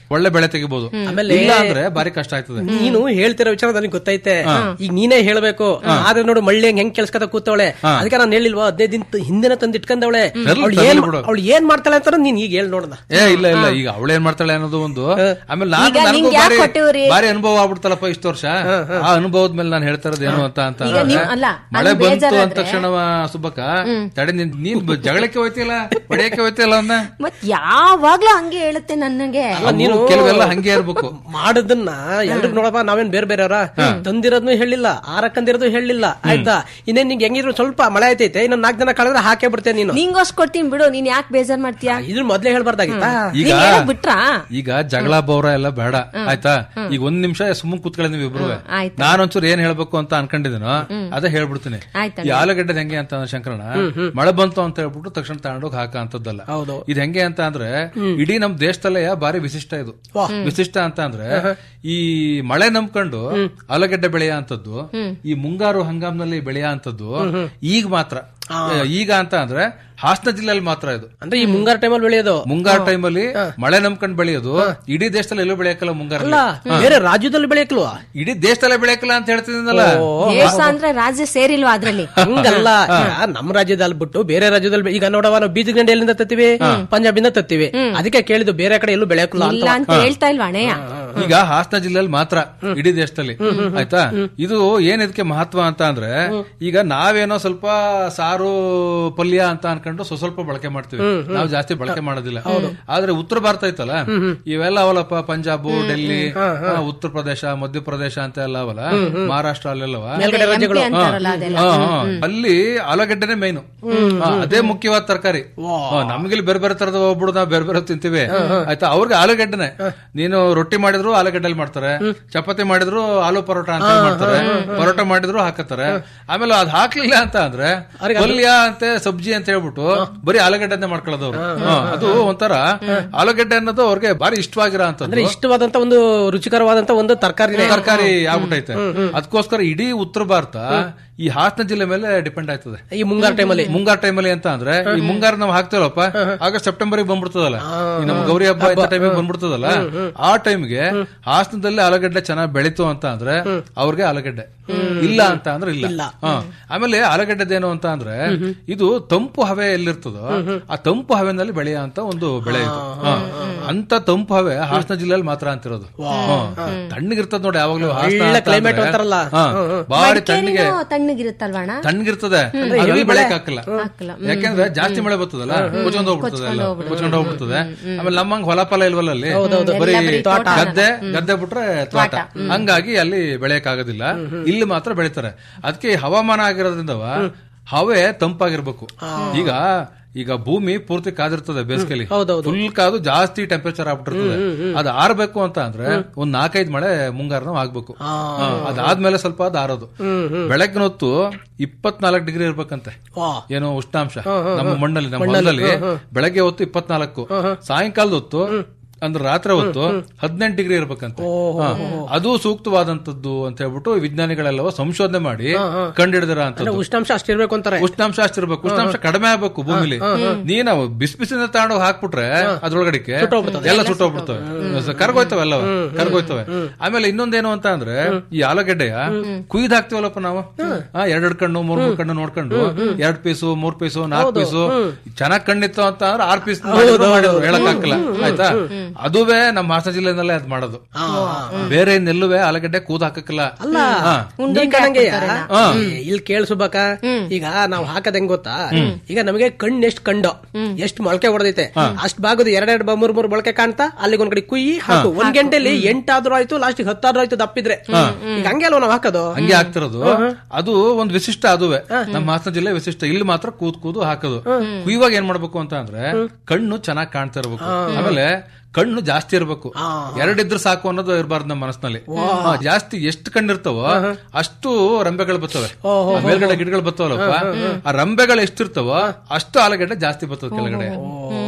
S20: ಒಳ್ಳೆ ಬೆಳೆ ತೆಗಿಬಹುದು
S19: ಆಮೇಲೆ-
S20: ಇಲ್ಲ ಅಂದ್ರೆ ಬಾರಿ ಕಷ್ಟ ಆಯ್ತದೆ
S19: ನೀನು ಹೇಳ್ತಿರೋ ವಿಚಾರ ನನಗೆ ಗೊತ್ತೈತೆ ಈಗ ನೀನೇ ಹೇಳ್ಬೇಕು ಆದ್ರೆ ನೋಡು ಮಳ್ಳಿ ಹೆಂಗ್ ಹೆಂಗ್ ಕೆಲ್ಸಕತ ಕೂತವಳೆ ಅದಕ್ಕೆ ನಾನು ಹೇಳಿಲ್ವಾ ಹದಿನೈದು ದಿನ ತ- ಹಿಂದಿನ ತಂದು ಇಟ್ಕೊಂಡವಳೆ
S20: ತರ್ಲಿ,
S19: ಅವಳು
S20: ತರ್ಲಿ
S19: ಏನ್
S20: ಬಿಡು.
S19: ಅವಳು ಏನ್ ಮಾಡ್ತಾಳೆ ಅಂತ ನೀನ್ ಈಗ ಹೇಳಿ ನೋಡೋಣ
S20: ಏ ಇಲ್ಲ ಇಲ್ಲ ಈಗ ಅವಳೇನ್ ಮಾಡ್ತಾಳೆ ಅನ್ನೋದು ಒಂದು ಆಮೇಲೆ ನಾನು
S21: ಈಗ
S20: ನನಗೂ
S21: ನಿಂಗ್ ಯಾಕ್
S20: ಬಾರಿ
S21: ಕೊಟ್ಟಿವ್ರಿ?
S20: ಬಾರಿ ಅನುಭವ ಆಗ್ಬಿಡ್ತಲ್ಲಪ್ಪ ಇಷ್ಟು ವರ್ಷ ಆ ಅನುಭವದ ಮೇಲೆ ನಾನು ಹೇಳ್ತಾ ಇರೋದು ಏನು ಅಂತ ಅಂತ
S21: ಈಗ ನೀವ್- ಅಲ್ಲ,
S20: ಮಳೆ
S21: ಅಲ್ಲಿ
S20: ಬಂತು ಅಂದ
S21: ಬೇಜಾರಾದ್ರೆ-
S20: ತಕ್ಷಣ ಸುಬ್ಬಕ್ಕ ತಡೆ ನೀನ್ ನೀನ್ ಬ- ಜಗಳಕ್ಕೆ ಹೋಯ್ತಿಲ್ಲ ಹೊಡೆಯಕ್ಕೆ ಹೋಯ್ತಿಲ್ಲ ಅವನ್ನ
S21: ಮತ್ ಯಾವಾಗ್ಲೂ ಹಂಗೆ ಹೇಳುತ್ತೆ ನನಗೆ
S19: ಅಲ್ಲ, ನೀನು
S20: ಕೆಲವೆಲ್ಲ ಹಂಗೆ ಇರ್ಬೇಕು
S19: ಮಾಡೋದನ್ನ ಎಲ್ರಿಗೂ ನೋಡಪ್ಪ ನಾವೇನ್ ಬೇರೆ ಬೇರೆಯವರ ತಂದಿರೋದ್ನು ಹೇಳಿಲ್ಲ ಆರಕ್ಕಂದಿರೋದು ಹೇಳಿಲ್ಲ ಆಯ್ತಾ ಇನ್ನೇನ್ ನಿಂಗೆ ಹೆಂಗಿದ್ರು ಸ್ವಲ್ಪ ಮಳೆ ಆಯ್ತೈತೆ ಇನ್ನೊಂದ್ ನಾಲ್ಕು ಜನ ಕಳೆದ್ರೆ ಹಾಕೇ ಬಿಡ್ತೇನೆ ನೀನು
S21: ನಿಂಗೋಸ್ ಕೊಡ್ತೀನಿ ಬಿಡು ನೀನ್ ಯಾಕೆ ಬೇಜಾರ್ ಮಾಡ್ತೀಯಾ
S19: ಇದ್ರ ಮೊದ್ಲೇ ಹೇಳ್ಬಾರ್ದಾಗಿತ್ತಾ
S20: ಈಗ
S21: ನೀನ್ ಹೇಳಕ್ ಬಿಟ್ರಾ
S20: ಈಗ ಜಗಳ ಬೌರ ಎಲ್ಲ ಬೇಡ ಆಯ್ತಾ ಈಗ ಒಂದ್ ನಿಮಿಷ ಸುಮ್ಮನೆ ಕೂತ್ಕೊಳ್ಳಿ ನೀವು ಇಬ್ರು
S21: ಆಯ್ತು.
S20: ನಾನೊಂಚೂರು ಏನ್ ಹೇಳ್ಬೇಕು ಅಂತ ಅನ್ಕೊಂಡಿದ್ದೀನೋ ಅದೇ ಹೇಳ್ಬಿಡ್ತೀನಿ
S21: ಆಯ್ತಣ್ಣ.
S20: ಈ ಆಲೂಗಡ್ಡೆ ಹೆಂಗೆ ಅಂತ ಅಂದ್ರೆ ಶಂಕರಣ ಮಳೆ ಬಂತು ಅಂತ ಹೇಳ್ಬಿಟ್ಟು ತಕ್ಷಣ ತಗೊಂಡೋಗಿ ಹಾಕ ಅಂತದ್ದಲ್ಲ ಇದು ಹೆಂಗೆ ಅಂತ ಅಂದ್ರೆ ಇಡೀ ನಮ್ ದೇಶದಲ್ಲೇ ಬಾರಿ ವಿಶಿಷ್ಟ ಇದು ವಿಶಿಷ್ಟ ಅಂತ ಅಂದ್ರೆ ಈ ಮಳೆ ನಂಬ್ಕೊಂಡು ಆಲೂಗಡ್ಡೆ ಬೆಳೆಯ ಅಂತದ್ದು ಈ ಮುಂಗಾರು ಹಂಗಾಮ್ನಲ್ಲಿ ಬೆಳೆಯ ಅಂತದ್ದು ಈಗ ಮಾತ್ರ ಈಗ ಅಂತ ಅಂದ್ರೆ ಹಾಸನ ಜಿಲ್ಲೆಯಲ್ಲಿ ಮಾತ್ರ ಇದು
S19: ಅಂದ್ರೆ ಈ ಮುಂಗಾರು ಟೈಮಲ್ಲಿ ಬೆಳೆಯೋದು
S20: ಮುಂಗಾರು ಟೈಮಲ್ಲಿ ಮಳೆ ನಂಬ್ಕೊಂಡ್ ಬೆಳೆಯೋದು ಇಡೀ ದೇಶದಲ್ಲಿ ಎಲ್ಲೂ ಬೆಳೆಯಕ್ಕಲ್ಲ ಮುಂಗಾರು
S19: ಅಲ್ಲ ಬೇರೆ ರಾಜ್ಯದಲ್ಲಿ ಬೆಳೆಯಕ್ಲ್ವಾ
S20: ಇಡೀ ದೇಶದಲ್ಲೇ ಬೆಳೆಯಕ್ಕಲ್ಲ ಅಂತ ಹೇಳ್ತಿದ್ದೀನಲ್ಲ
S21: ದೇಶ ಅಂದ್ರೆ ರಾಜ್ಯ ಸೇರಿಲ್ವಾ ಅದ್ರಲ್ಲಿ
S19: ಹಂಗಲ್ಲ ಈಗ ನಮ್ಮ ರಾಜ್ಯದಲ್ಲಿ ಬಿಟ್ಟು ಬೇರೆ ರಾಜ್ಯದಲ್ಲಿ ಬೆ- ಈಗ ನೋಡವ ನಾವು ಬೀಜ ಗಂಡೆ ಎಲ್ಲಿಂದ ತತ್ತೀವಿ ಪಂಜಾಬಿಂದ ತತ್ತೀವಿ ಅದಕ್ಕೆ ಕೇಳಿದ್ದು ಬೇರೆ ಕಡೆ ಎಲ್ಲೂ ಬೆಳೆಯಕ್ಕಲ್ಲ
S21: ಇಲ್ಲ ಅಂತ ಹೇಳ್ತಾ ಇಲ್ವಾ ಅಣ್ಣಯ್ಯ
S20: ಈಗ ಹಾಸನ ಜಿಲ್ಲೆಯಲ್ಲಿ ಮಾತ್ರ ಇಡೀ ದೇಶದಲ್ಲಿ ಆಯ್ತಾ ಇದು ಏನ್ ಇದಕ್ಕೆ ಮಹತ್ವ ಅಂತ ಅಂದ್ರೆ ಈಗ ನಾವೇನೋ ಸ್ವಲ್ಪ ಸಾರು ಪಲ್ಯ ಅಂತ ಅನ್ಕೊಂಡು ಸ್ವ ಸ್ವಲ್ಪ ಬಳಕೆ ಮಾಡ್ತೀವಿ ನಾವು ಜಾಸ್ತಿ ಬಳಕೆ ಮಾಡೋದಿಲ್ಲ ಆದ್ರೆ ಉತ್ತರ ಭಾರತ ಐತಲ್ಲ ಇವೆಲ್ಲ ಅವಲಪ್ಪ ಪಂಜಾಬ್ ಡೆಲ್ಲಿ ಆ, ಉತ್ತರ ಪ್ರದೇಶ ಮಧ್ಯಪ್ರದೇಶ ಅಂತ ಎಲ್ಲ ಅವಲ್ಲ ಮಹಾರಾಷ್ಟ್ರ ಅಲ್ಲೆಲ್ಲವ
S19: ಮೇಲ್ಗಡೆ ರಾಜ್ಯಗಳು.
S20: ಹಾ, ಹಾ, ಹಾ. ಅಲ್ಲಿ ಆಲೂಗಡ್ಡೆನೆ ಮೇನು ಅದೇ ಮುಖ್ಯವಾದ ತರಕಾರಿ ನಮ್ಗಿಲ್ಲಿ ಬೇರೆ ಬೇರೆ ತರದ ಹೋಗ್ಬಿಡು ನಾವು ಬೇರೆ ಬೇರೆ ತಿಂತೀವಿ ಆಯ್ತಾ ಅವ್ರಿಗೆ ಆಲೂಗಡ್ಡೆನೆ ನೀನು ರೊಟ್ಟಿ ಮಾಡಿದ್ರು ಆಲೂಗಡ್ಡೆಲಿ ಮಾಡ್ತಾರೆ ಚಪಾತಿ ಮಾಡಿದ್ರು ಆಲೂ ಪರೋಟ ಅಂತ ಮಾಡ್ತಾರೆ ಪರೋಟ ಮಾಡಿದ್ರು ಹಾಕತ್ತಾರೆ ಆಮೇಲೆ ಅದ್ ಹಾಕ್ಲಿಲ್ಲ ಅಂತ ಅಂದ್ರೆ ಪಲ್ಯ ಅಂತೆ ಸಬ್ಜಿ ಅಂತ ಹೇಳ್ಬಿಟ್ಟು ಬರೀ ಆಲೂಗಡ್ಡೆ ಅಂತ ಮಾಡ್ಕೊಳ್ಳೋದವ್ರು ಹಾ, ಅದು ಒಂಥರ ಆಲೂಗಡ್ಡೆ ಅನ್ನೋದು ಅವ್ರಿಗೆ ಬಾರಿ ಇಷ್ಟವಾಗಿರೋ
S19: ಅಂದ್ರೆ
S20: ಅಂತದ್ದು
S19: ಇಷ್ಟವಾದಂತ ಒಂದು ರುಚಿಕರವಾದಂತ ಒಂದು ತರಕಾರಿ
S20: ತರಕಾರಿ ಆಗ್ಬಿಟ್ಟೈತೆ ಅದಕ್ಕೋಸ್ಕರ ಇಡೀ ಉತ್ತರ ಭಾರತ ಈ ಹಾಸನ ಜಿಲ್ಲೆ ಮೇಲೆ ಡಿಪೆಂಡ್ ಆಯ್ತದೆ
S19: ಈ ಮುಂಗಾರು ಟೈಮಲ್ಲಿ
S20: ಮುಂಗಾರು ಟೈಮಲ್ಲಿ ಅಂತ ಅಂದ್ರೆ ಈ ಮುಂಗಾರು ನಾವು ಹಾಕ್ತೇವಲ್ಲಪ್ಪ ಆಗಸ್ಟ್ ಸೆಪ್ಟೆಂಬರ್ ಬಂದ್ಬಿಡ್ತದಲ್ಲ ಈ ನಮ್ಮ ಗೌರಿ ಹಬ್ಬ ಇಂಥ ಟೈಮಿಗೆ ಬಂದ್ಬಿಡ್ತದಲ್ಲ ಆ ಟೈಮ್ಗೆ ಹಾಸನದಲ್ಲಿ ಆಲೂಗಡ್ಡೆ ಚೆನ್ನಾಗಿ ಬೆಳೀತು ಅಂತ ಅಂದ್ರೆ ಅವ್ರಿಗೆ ಆಲೂಗಡ್ಡೆ ಇಲ್ಲ ಅಂತ ಅಂದ್ರೆ ಇಲ್ಲ ಹಾ. ಆಮೇಲೆ ಆಲೂಗಡ್ಡೆದೇನು ಅಂತ ಅಂದ್ರೆ ಇದು ತಂಪು ಹವೆ ಎಲ್ಲಿರ್ತದೋ ಆ ತಂಪು ಹವೆನಲ್ಲಿ ಬೆಳೆಯ ಅಂತ ಒಂದು ಬೆಳೆ ಇದು ಹಾ. ಅಂತ ತಂಪು ಹವೆ ಹಾಸನ ಜಿಲ್ಲೆಯಲ್ಲಿ ಮಾತ್ರ ಅಂತಿರೋದು ಹಾ. ತಣ್ಣಗಿರ್ತದ ನೋಡಿ ಯಾವಾಗ್ಲೂ ಹಾಸನ
S19: ಒಳ್ಳೆ
S20: ಅಂತ
S19: climate
S20: ಅಂದ್ರೆ,
S19: ಅಂತಾರಲ್ಲ.
S20: ಹಾ, ಬಾರಿ ತಣ್ಣಗೆ
S21: ಮಡಿಕೇರಿನೂ ತಣ್ಣಗಿರುತ್ತಲ್ವಣ್ಣ
S20: ತಣ್ಣಗಿರ್ತದೆ ಅದ್ರಲ್ಲಿ ಬೆಳೆಯಕ್ ಹಾಕಲ್ಲ ಯಾಕಂದ್ರೆ ಜಾಸ್ತಿ ಮಳೆ ಬರ್ತದಲ್ಲ ಕೊಚ್ಕೊಂಡ್ ಹೋಗ್ಬಿಡ್ತದೆ ಎಲ್ಲ ಕೊಚ್ಕೊಂಡ್ ಹೋಗ್ಬಿಡ್ತದೆ ಆಮೇಲೆ ನಮ್ಮಂಗ್ ಹೊಲ ಫಲ ಇಲ್ವಲ್ಲ ಅಲ್ಲಿ ಬರೀ ಗದ್ದೆ ಗದ್ದೆ ಬಿಟ್ರೆ ತೋಟ ಹಂಗಾಗಿ ಅಲ್ಲಿ ಬೆಳೆಯಕ್ ಆಗೋದಿಲ್ಲ ಇಲ್ಲಿ ಮಾತ್ರ ಬೆಳಿತಾರೆ ಅದಕ್ಕೆ ಈ ಹವಾಮಾನ ಆಗಿರೋದ್ರಿಂದವ ಹವೆ ತಂಪಾಗಿರ್ಬೇಕು ಈಗ ಈಗ ಭೂಮಿ ಪೂರ್ತಿ ಕಾದಿರ್ತದೆ ಬೇಸಿಗೆಲಿ ಫುಲ್ ಕಾದು ಜಾಸ್ತಿ ಟೆಂಪರೇಚರ್ ಆಗ್ಬಿಟ್ಟಿರ್ತದೆ ಅದು ಆರ್ಬೇಕು ಅಂತ ಅಂದ್ರೆ ಒಂದ್ ನಾಲ್ಕೈದು ಮಳೆ ಮುಂಗಾರನ ಆಗ್ಬೇಕು ಹಾ, ಅದಾದ್ಮೇಲೆ ಸ್ವಲ್ಪ ಅದು ಆರೋದು ಬೆಳಗ್ಗಿನ ಹೊತ್ತು ಇಪ್ಪತ್ನಾಲ್ಕು ಡಿಗ್ರಿ ಇರ್ಬೇಕಂತೆ ಏನು ಉಷ್ಣಾಂಶ ನಮ್ಮ ಮಣ್ಣಲ್ಲಿ ನಮ್ಮ ಹೊಲದಲ್ಲಿ ಬೆಳಗ್ಗೆ ಹೊತ್ತು ಇಪ್ಪತ್ನಾಲ್ಕು ಸಾಯಂಕಾಲದ ಹೊತ್ತು ಅಂದ್ರೆ ರಾತ್ರಿ ಹೊತ್ತು ಹದಿನೆಂಟು ಡಿಗ್ರಿ ಇರ್ಬೇಕಂತೆ ಹಾ. ಅದು ಸೂಕ್ತವಾದಂತದ್ದು ಅಂತ ಹೇಳ್ಬಿಟ್ಟು ವಿಜ್ಞಾನಿಗಳೆಲ್ಲವ ಸಂಶೋಧನೆ ಮಾಡಿ ಕಂಡಿಡಿದಿರ ಅಂತ
S19: ಉಷ್ಣಾಂಶ ಅಷ್ಟಿರ್ಬೇಕು ಅಂತಾರೆ
S20: ಉಷ್ಣಾಂಶ ಅಷ್ಟಿರ್ಬೇಕು ಉಷ್ಣಾಂಶ ಕಡಿಮೆ ಆಗ್ಬೇಕು ಭೂಮಿಲಿ ನೀನು ಬಿಸಿ ಬಿಸಿನ ತಗೊಂಡೋಗಿ ಹಾಕ್ಬಿಟ್ರೆ ಅದ್ರೊಳಗಡಿಕೆ ಎಲ್ಲ ಸುಟ್ಟೋಗ್ಬಿಡ್ತವೆ ಕರ್ಗೋಯ್ತವೆ ಎಲ್ಲ ಕರ್ಗೋಯ್ತವೆ ಆಮೇಲೆ ಇನ್ನೊಂದೇನು ಅಂತ ಅಂದ್ರೆ ಈ ಆಲೂಗಡ್ಡೆಯ ಕುಯ್ದು ಹಾಕ್ತಿವಲ್ಲಪ್ಪ ನಾವು ಆ, ಎರಡೆರಡು ಕಣ್ಣು ಮೂರ್ ಮೂರ್ ಕಣ್ಣು ನೋಡ್ಕೊಂಡು ಎರಡ್ ಪೀಸು ಮೂರ್ ಪೀಸು ನಾಲ್ಕು ಪೀಸು ಚೆನ್ನಾಗ್ ಕಣ್ಣಿತ್ತು ಅಂತ ಅಂದ್ರೆ ಆರ್ ಪೀಸ್ ಹೇಳಕ್ ಹಾಕಲ್ಲ ಆಯ್ತಾ ಅದುವೇ ನಮ್ಮ ಹಾಸನ ಜಿಲ್ಲೆನಲ್ಲೇ ಅದ್ ಮಾಡೋದು ಬೇರೆ ಇನ್ನೆಲ್ಲುವೆ ಆಲೂಗಡ್ಡೆ ಕೂದ್ ಹಾಕಕ್ಕಿಲ್ಲ
S19: ಅಲ್ಲ
S20: ಹಾ.
S19: ನೀ ಕಣಂಗೆಯ
S20: ಹಾ.
S19: ಇಲ್ಲಿ ಕೇಳಿಸ್ಬೇಕ ಈಗ ನಾವ್ ಹಾಕದ್ ಹೆಂಗ್ ಗೊತ್ತಾ ಈಗ ನಮಗೆ ಕಣ್ಣು ಎಷ್ಟ್ ಕಂಡು ಎಷ್ಟ್ ಮೊಳಕೆ ಹೊಡೆದೈತೆ ಅಷ್ಟ್ ಭಾಗದ ಎರಡೆರಡು ಬ- ಮೂರ್ ಮೂರ್ ಮೊಳಕೆ ಕಾಣ್ತಾ ಅಲ್ಲಿಗೆ ಒಂದ್ ಕಡೆ ಕುಯ್ಯಿ ಹಾಕು ಒಂದ್ ಗಂಟೆಲಿ ಎಂಟಾದ್ರೂ ಆಯ್ತು ಲಾಸ್ಟ್ ಹತ್ತಾದ್ರೂ ಆಯ್ತು ದಪ್ಪಿದ್ರೆ ಈಗ ಹಂಗೆ ಅಲ್ವ ನಾವ್ ಹಾಕೋದು
S20: ಹಂಗೆ ಆಗ್ತಿರೋದು ಅದು ಒಂದ್ ವಿಶಿಷ್ಟ ಅದುವೆ ನಮ್ಮ ಹಾಸನ ಜಿಲ್ಲೆ ವಿಶಿಷ್ಟ ಇಲ್ಲಿ ಮಾತ್ರ ಕೂದ್ ಕೂದು ಹಾಕೋದು ಕುಯ್ಯುವಾಗ ಏನ್ ಮಾಡ್ಬೇಕು ಅಂತ ಅಂದ್ರೆ ಕಣ್ಣು ಚೆನ್ನಾಗಿ ಕಾಣ್ತಾ ಇರ್ಬೇಕು ಆಮೇಲೆ ಕಣ್ಣು ಜಾಸ್ತಿ ಇರ್ಬೇಕು ಎರಡಿದ್ರೆ ಸಾಕು ಅನ್ನೋದು ಇರಬಾರ್ದು ನಮ್ಮ ಮನಸ್ಸಿನಲ್ಲಿ ಹಾ, ಜಾಸ್ತಿ ಎಷ್ಟು ಕಣ್ಣಿರ್ತಾವೋ ಅಷ್ಟು ರಂಬೆಗಳು ಬರ್ತವೆ ಆ ಮೇಲ್ಗಡೆ ಗಿಡಗಳು ಬರ್ತವಲ್ಲಪ್ಪ ಆ ರಂಬೆಗಳು ಎಷ್ಟಿರ್ತಾವೋ ಅಷ್ಟು ಆಲೂಗಡ್ಡೆ ಜಾಸ್ತಿ ಬರ್ತದೆ ಕೆಳಗಡೆ